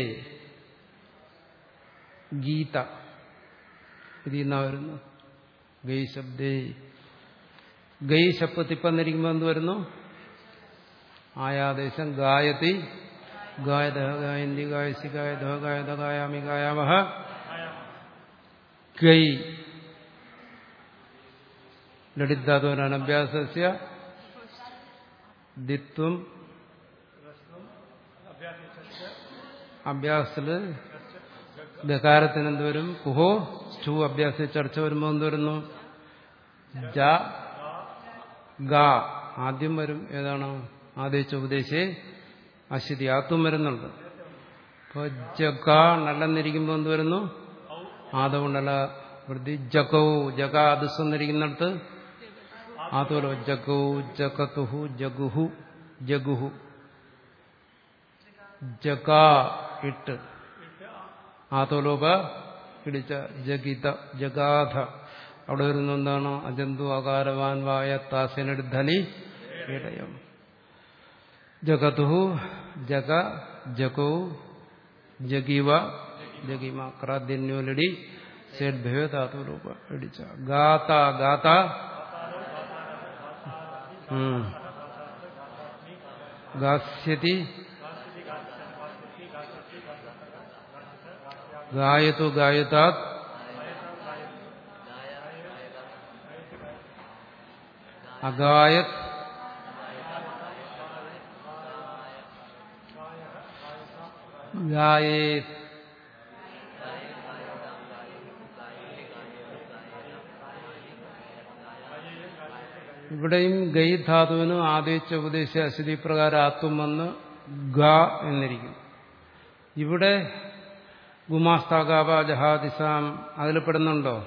ഗീത ഇതിൽ നിന്നാ വരുന്നു ഗൈ ശബ്ദേ ഗൈ ശബ്ദത്തിൽ വന്നിരിക്കുമ്പോൾ എന്ത് വരുന്നു ആയാദേശം ഗായതി ഗായത ഗായന്തി ഗായസി ഗായത ഗായത ഗായാമി ഗായാവഹ ഗൈ ലളിതാതോരാണ് അഭ്യാസസ്യ ദിത്വം അഭ്യാസത്തില് ഗകാരത്തിന് എന്ത് വരും കുഹോ സ്റ്റു അഭ്യാസ ചർച്ച വരുമ്പോൾ എന്ത് വരുന്നു ജ ഗ ആദ്യം വരും ഏതാണ് ആദേശ ഉപദേശേ അശ്വതി ആത്തും വരുന്നുണ്ട് അപ്പൊ ജഗ നല്ലെന്നിരിക്കുമ്പോൾ എന്ത് വരുന്നു ആദവുണ്ടല്ല വൃത്തി ജഗവും ജഗ അതിസ്വന്നിരിക്കുന്നിടത്ത് ആത്തോലോ ജഗവും ജഗതുഹു ജഗുഹു ജഗുഹു ജഗ ഇട്ട് ആത്തോലോപ ഇടിച്ച ജഗിത ജഗാധ അവിടെ വരുന്ന എന്താണ് അജന്തു ആകാരവാൻ വായ താസനട് ധനി ഇടയം ജഗതുഹു ജഗ ജഗോ ജഗിവ ജഗിമ ക്രാദ്യന്യോലടി സേഡ്ഭവ ധാതുരൂപ ഇടിച്ച ഗാത ഗാത ഗാസ്യതി ഗായതു ഗായതാത് അഗായത് ഗായേത് ഇവിടെയും ഗൈ ധാതുവിന് ആദേശ ഉപദേശ അശ്വതി പ്രകാരം ആത്വം വന്ന് ഗ എന്നിരിക്കും ഇവിടെ ഗുമാസ്താകാബ ജഹാദിസാം അതിൽ പെടുന്നുണ്ടോ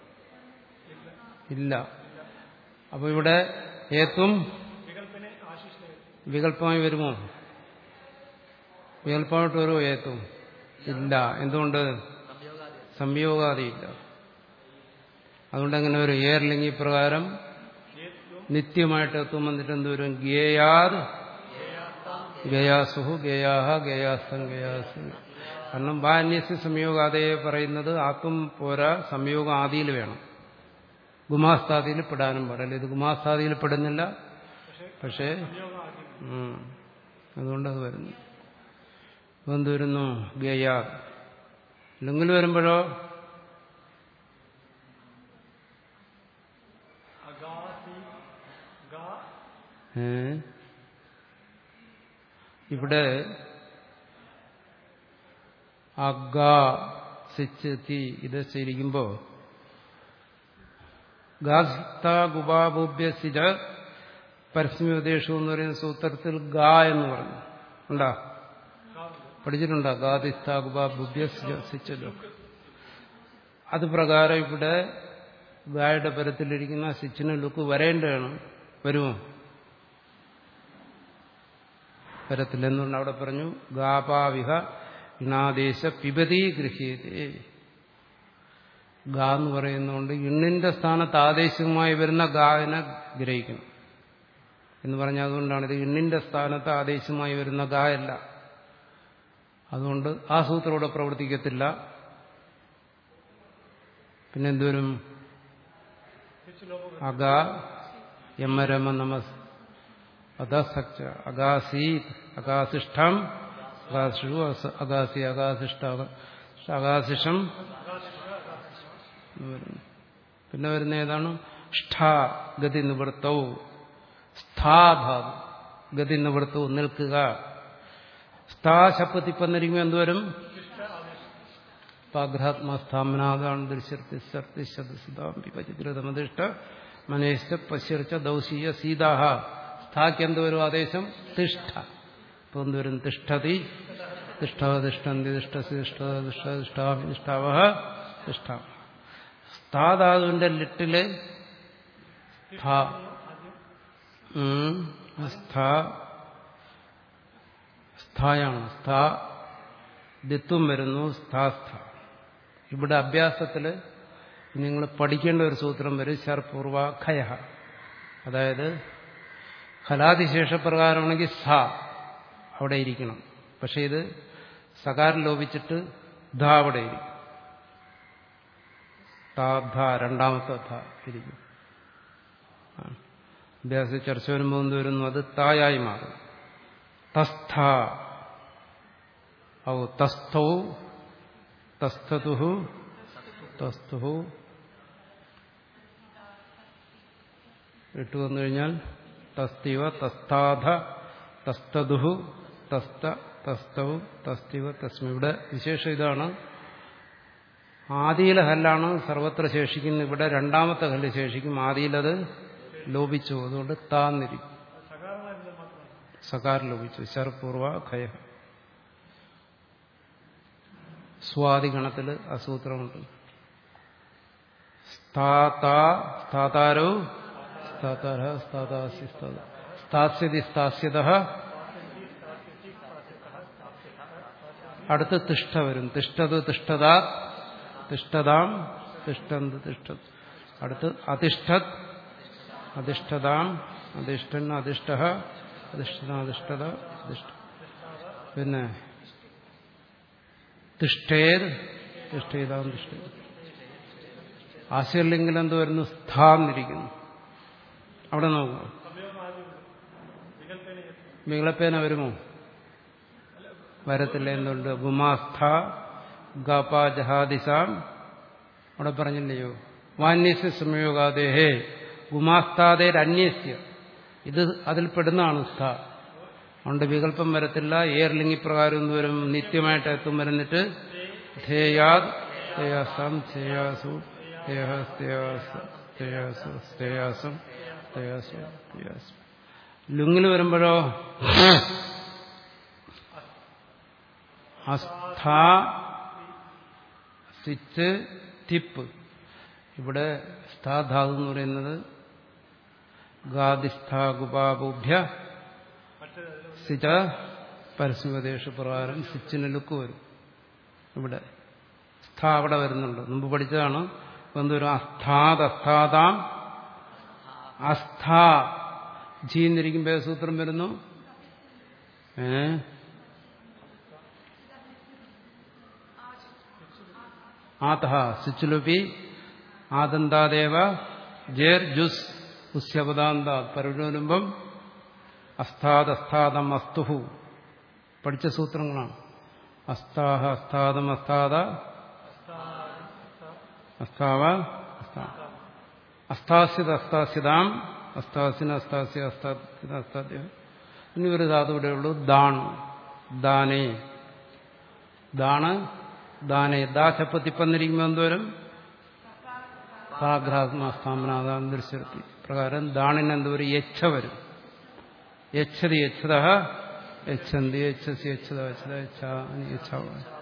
ഇല്ല അപ്പൊ ഇവിടെ ഏത്തും വികല്പമായി വരുമോ വികല്പമായിട്ട് വരുമോ ഏത്തും ഇല്ല എന്തുകൊണ്ട് സംയോഗാദിയില്ല അതുകൊണ്ട് അങ്ങനെ ഒരു ഏർലിംഗി പ്രകാരം നിത്യമായിട്ട് എത്തും വന്നിട്ട് എന്തുവരും ഗേയാത് ഗയാസുഹു ഗയാഹ ഗയാസ്തം ഗയാസ് കാരണം ബാന്യസ്യ സംയോഗാതയെ പറയുന്നത് ആത്മം പോരാ സംയോഗം ആദിയിൽ വേണം ഗുമാസ്താദിയിൽ പെടാനും പാടില്ല ഇത് ഗുമാസ്താദിയിൽ പെടുന്നില്ല പക്ഷേ അതുകൊണ്ടത് വരുന്നു എന്ത് വരുന്നു ഗയാ ലുങ്ങിൽ വരുമ്പോഴോ ഏ ഇവിടെ അഗ സിച്ച് തീ ഇത് ശരിക്കുമ്പോ ഗാസ്താഗുബാഭൂഭ്യസിജ പരസ്യോദേശം എന്ന് പറയുന്ന സൂത്രത്തിൽ ഗാ എന്ന് പറഞ്ഞു ഉണ്ടാ പഠിച്ചിട്ടുണ്ടോ ഗാദിസ്ഥാഗുബാഭൂഭ്യസിച്ചല്ലോ അത് പ്രകാരം ഇവിടെ ഗായുടെ പരത്തിലിരിക്കുന്ന സിച്ചിന് ലുക്ക് വരേണ്ടതാണ് വരുമോ പരത്തിൽ എന്തുകൊണ്ട് അവിടെ പറഞ്ഞു ഗാപാവിഹ ഇണാദേശ പിബതി ഗൃഹീതേ ഗാ എന്ന് പറയുന്നതുകൊണ്ട് ഇണ്ണിന്റെ സ്ഥാനത്ത് ആദേശികമായി വരുന്ന ഗാവിനെ ഗ്രഹിക്കണം എന്ന് പറഞ്ഞാൽ അതുകൊണ്ടാണ് ഇത് ഇണ്ണിന്റെ സ്ഥാനത്ത് ആദേശികമായി വരുന്ന ഗാ അല്ല അതുകൊണ്ട് ആ സൂത്രം ഇവിടെ പ്രവർത്തിക്കത്തില്ല പിന്നെ എന്തോരും അഗ യമരമ നമസ് അധസക്ച അഗാസീത് അഗാസിഷ്ടം അഗാസിഷു അഗാസി അഗാസിഷ്ട അഗാസിഷം പിന്നെ വരുന്ന ഏതാണ് ഷ്ഠാ ഗതി നിവൃത്തവും സ്ഥാഭാവം ഗതി നിവൃത്തവും നിൽക്കുക സ്ഥാ ശപ്പത്തി പന്നിരിക്കുമ്പോൾ എന്തുവരും പാഘ്രാത്മസ്ഥാമനാതാണ് ദൃശ്യർത്തി സർത്തി ശതസുതാം വിഭജിതമതിഷ്ട മനേശ്ച പശ്യർച്ച ദൗശീയ സീതാഹ സ്ഥാക്ക് എന്തുവരും ആദേശം തിഷ്ഠ ഇപ്പൊ എന്തുവരും തിഷ്ഠതി തിഷ്ഠ തിഷ്ഠന്തി തിഷ്ഠസി തിഷ്ഠ തിഷ്ഠ തിഷ്ഠാമി തിഷ്ഠാവഹ തിഷ്ഠ സ്ഥാധാതുവിന്റെ ലിട്ടില് സ്ഥായാണ് സ്ഥാ ദിത്വം വരുന്നു സ്ഥാസ്ഥ ഇവിടെ അഭ്യാസത്തില് നിങ്ങൾ പഠിക്കേണ്ട ഒരു സൂത്രം വരും ശർപൂർവ ഖയ അതായത് ഫലാതിശേഷപ്രകാരമാണെങ്കിൽ സ അവിടെ ഇരിക്കണം പക്ഷെ ഇത് സകാരം ലോപിച്ചിട്ട് ധ അവിടെ ഇരിക്കും ധ രണ്ടാമത്തെ ധ ഇരിക്കും അഭ്യാസ ചർച്ച വരുമ്പോൾ എന്ത് വരുന്നു അത് തായായി മാറും തസ്ഥ ഔ തസ്ഥൗ തസ്ഥതു തസ്തു ഇട്ട് വന്നു കഴിഞ്ഞാൽ തസ്തിവ തസ്താധ തസ്തദുഹു തസ്ത തസ്തവ് തസ്തിവ തസ്മി ഇവിടെ വിശേഷം ഇതാണ് ആദിയിലെ ഹല്ലാണ് സർവത്ര ശേഷിക്കുന്നത് ഇവിടെ രണ്ടാമത്തെ ഹല്ല് ശേഷിക്കും ആദിയിലത് ലോപിച്ചു അതുകൊണ്ട് താന്നിരിക്കും സകാർ ലോപിച്ചു ശർപൂർവ ഖയ സ്വാദിഗണത്തിൽ അസൂത്രമുണ്ട് സ്ഥാതാരോ സ്ഥാതാര സ്ഥാതാസി സ്ഥാസ്യതി സ്ഥാസ്യത അടുത്ത് തിഷ്ഠ വരും തിഷ്ഠത് തിഷ്ഠതാ തിഷ്ഠതാം തിഷ്ഠന്ത് തിഷ്ഠത് അടുത്ത് അതിഷ്ഠത് അധിഷ്ഠതാം അധിഷ്ഠൻ അധിഷ്ഠ അധിഷ്ഠന അധിഷ്ഠത അധിഷ്ഠ പിന്നെ തിഷ്ഠേത് തിഷ്ഠേതാം തിഷ്ഠ ആശയലിംഗിൽ എന്ത് വരുന്നു സ്ഥാന്നിരിക്കുന്നു അവിടെ നോക്കുക വികളപ്പേന വരുമോ വരത്തില്ല എന്തുണ്ട് ഗുമാസ്ഥ ഗപ ജഹാദിസാം അവിടെ പറഞ്ഞില്ലയോ വാന്യസ്യ സംയോഗാദേഹേ ഗുമാസ്താദേർ അന്യസ്യ ഇത് അതിൽ പെടുന്നതാണ് സ്ഥ അതുകൊണ്ട് വികല്പം വരത്തില്ല ഏർലിംഗി പ്രകാരം എന്ന് വരും നിത്യമായിട്ട് എത്തും വരുന്നിട്ട് ധേയാത് തേയാസം തേയാസു തേയാസം തേയാസം ലുങ്ങിൽ വരുമ്പോഴോ അസ്ഥാ സിച്ച് തിപ്പ് ഇവിടെ സ്ഥാധാതു എന്ന് പറയുന്നത് ഗാദിസ്ഥാഗുപാബുഭ്യ സിച്ച പരസ്യപദേശ പ്രകാരം സിച്ചിന് ലുക്ക് വരും ഇവിടെ സ്ഥ അവിടെ വരുന്നുണ്ട് മുമ്പ് പഠിച്ചതാണ് എന്തോരും അസ്ഥാത് അസ്ഥാതാം അസ്ഥാ ജീന്നിരിക്കുമ്പോ സൂത്രം വരുന്നു ഏ ആതഹ സിച്ചുലുപി ആദന്താദേവ ജേർ ജുസ് ഉസ്യപദാന്ത പരവരുമ്പം അസ്ഥാത് അസ്ഥാദം അസ്തുഹു പഠിച്ച സൂത്രങ്ങളാണ് അസ്ഥാഹ അസ്ഥാദം അസ്ഥാദ അസ്ഥാവ അസ്ഥാസ്യത അസ്ഥാസ്യതാം അസ്ഥാസ്യന അസ്ഥാസ്യ അസ്ഥാസ്യത അസ്ഥാദ്യ ഇനി ഒരു ധാതു ഇവിടെ ഉള്ളൂ ദാൺ ദാനേ ദാണ് ദാനേ ദാ ചപ്പത്തിപ്പന്നിരിക്കുമ്പോൾ എന്തോരും പ്രാഗ്രാത്മാസ്ഥാപനാഥാം ദൃശ്യത്തി പ്രകാരം ദാണിന് എന്തോ ഒരു യച്ഛ വരും യച്ഛതി യച്ഛത യച്ഛന്തി യച്ഛസി യച്ഛത യച്ഛത യച്ഛ യച്ഛ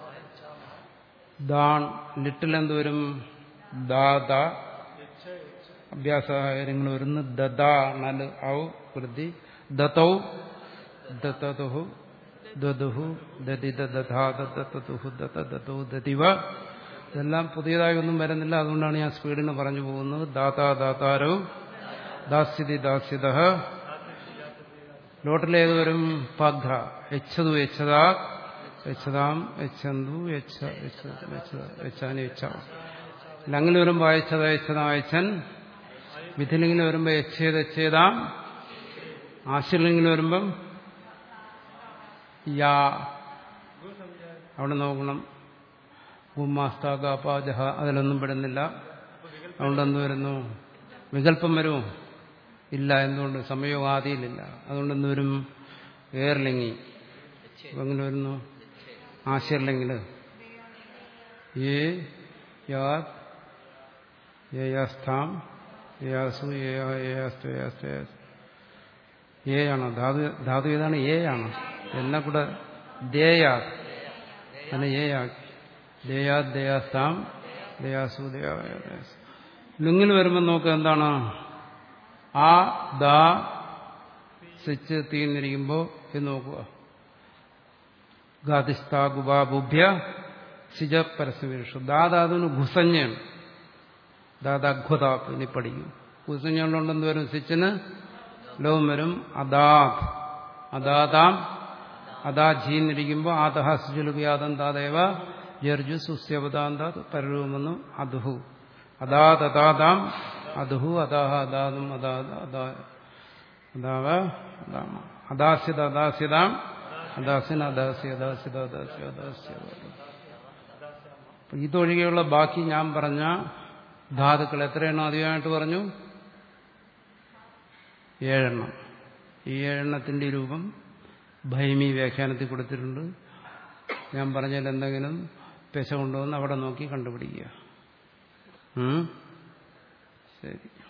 ദാൺ ലിറ്റിൽ എന്ത് വരും ദാത അഭ്യാസ കാര്യങ്ങൾ വരുന്നു ദദാ നല് ഔ വൃദ്ധി ദത്തൗ ദത്തതുഹു ദതുഹു ദതിത ദധാത ദത്തതുഹു ദത്ത ദത്തോ ദതിവ ഇതെല്ലാം പുതിയതായി ഒന്നും വരുന്നില്ല അതുകൊണ്ടാണ് ഞാൻ സ്പീഡിന് പറഞ്ഞു പോകുന്നത് ദാതാ ദാതാരോ ദാസ്യതി ദാസ്യത ലോട്ടിലേത് വരും പഘ യച്ഛതു യച്ഛതാ യച്ഛതാം യച്ഛന്തു യച്ഛ യച്ഛാനി യച്ഛ അങ്ങനെ വരുമ്പോൾ അയച്ചത യച്ഛത അയച്ചൻ മിഥിലിങ്ങനെ വരുമ്പോൾ യച്ഛേത യച്ഛേതാം ആശിലിങ്ങനെ വരുമ്പം യാ അവിടെ നോക്കണം ഗുമാസ്താകാപാജഹ അതിലൊന്നും പെടുന്നില്ല അതുകൊണ്ട് എന്ത് വരുന്നു വികല്പം വരുമോ ഇല്ല എന്തുകൊണ്ട് സംയോഗം ആദിയിലില്ല അതുകൊണ്ട് എന്ത് വരും ഏർലിങ്ങി എങ്ങനെ വരുന്നു ആശയല്ലെങ്കിൽ ഏ യാ യേയാസ്ഥാം യേയാസു യേയാസ്തു ഏ ആണോ ധാതു ധാതു ഏതാണ് ഏ ആണോ എന്നെ കൂടെ ദേയാ അങ്ങനെ ഏ ആക്കി ദേയാ ദേയാസ്ഥാം ദേയാസു ദേയാസ് ലിങ്ങിൽ വരുമ്പോൾ നോക്കുക എന്താണ് ആ ദാ സ്വിച്ച് തീർന്നിരിക്കുമ്പോൾ ഇത് നോക്കുക ഗാതിസ്ഥാഗുബാബുഭ്യ സിജ പരസ്യവീക്ഷു ദാദാതിന് ഘുസഞ്ഞാണ് ദാദാഘ്വതാപ്പ് ഇനി പഠിക്കും ഘുസഞ്ഞുകൊണ്ടെന്ത് വരും സ്വിച്ചിന് ലോകം വരും അദാത് അദാതാം അദാ ജീന്നിരിക്കുമ്പോൾ ആദഹ സുജുലുപിയാദം താദേവ ജർജു സുസ്യവതാന്താത് പരരൂമെന്നു അധുഹു അദാത് അദാതാം അധുഹു അദാഹ അദാതും അദാദ അദാ അദാവ അദാമ അദാസ്യത അദാസ്യതാം അദാസ്യന അദാസ്യ അദാസ്യത അദാസ്യ അദാസ്യ ഇതൊഴികെയുള്ള ബാക്കി ഞാൻ പറഞ്ഞ ധാതുക്കൾ എത്രയെണ്ണം അധികമായിട്ട് പറഞ്ഞു ഏഴെണ്ണം ഈ ഏഴെണ്ണത്തിന്റെ രൂപം ഭൈമി വ്യാഖ്യാനത്തിൽ കൊടുത്തിട്ടുണ്ട് ഞാൻ പറഞ്ഞതിൽ എന്തെങ്കിലും പെശ കൊണ്ടുവന്ന് അവിടെ നോക്കി കണ്ടുപിടിക്കുക ശരി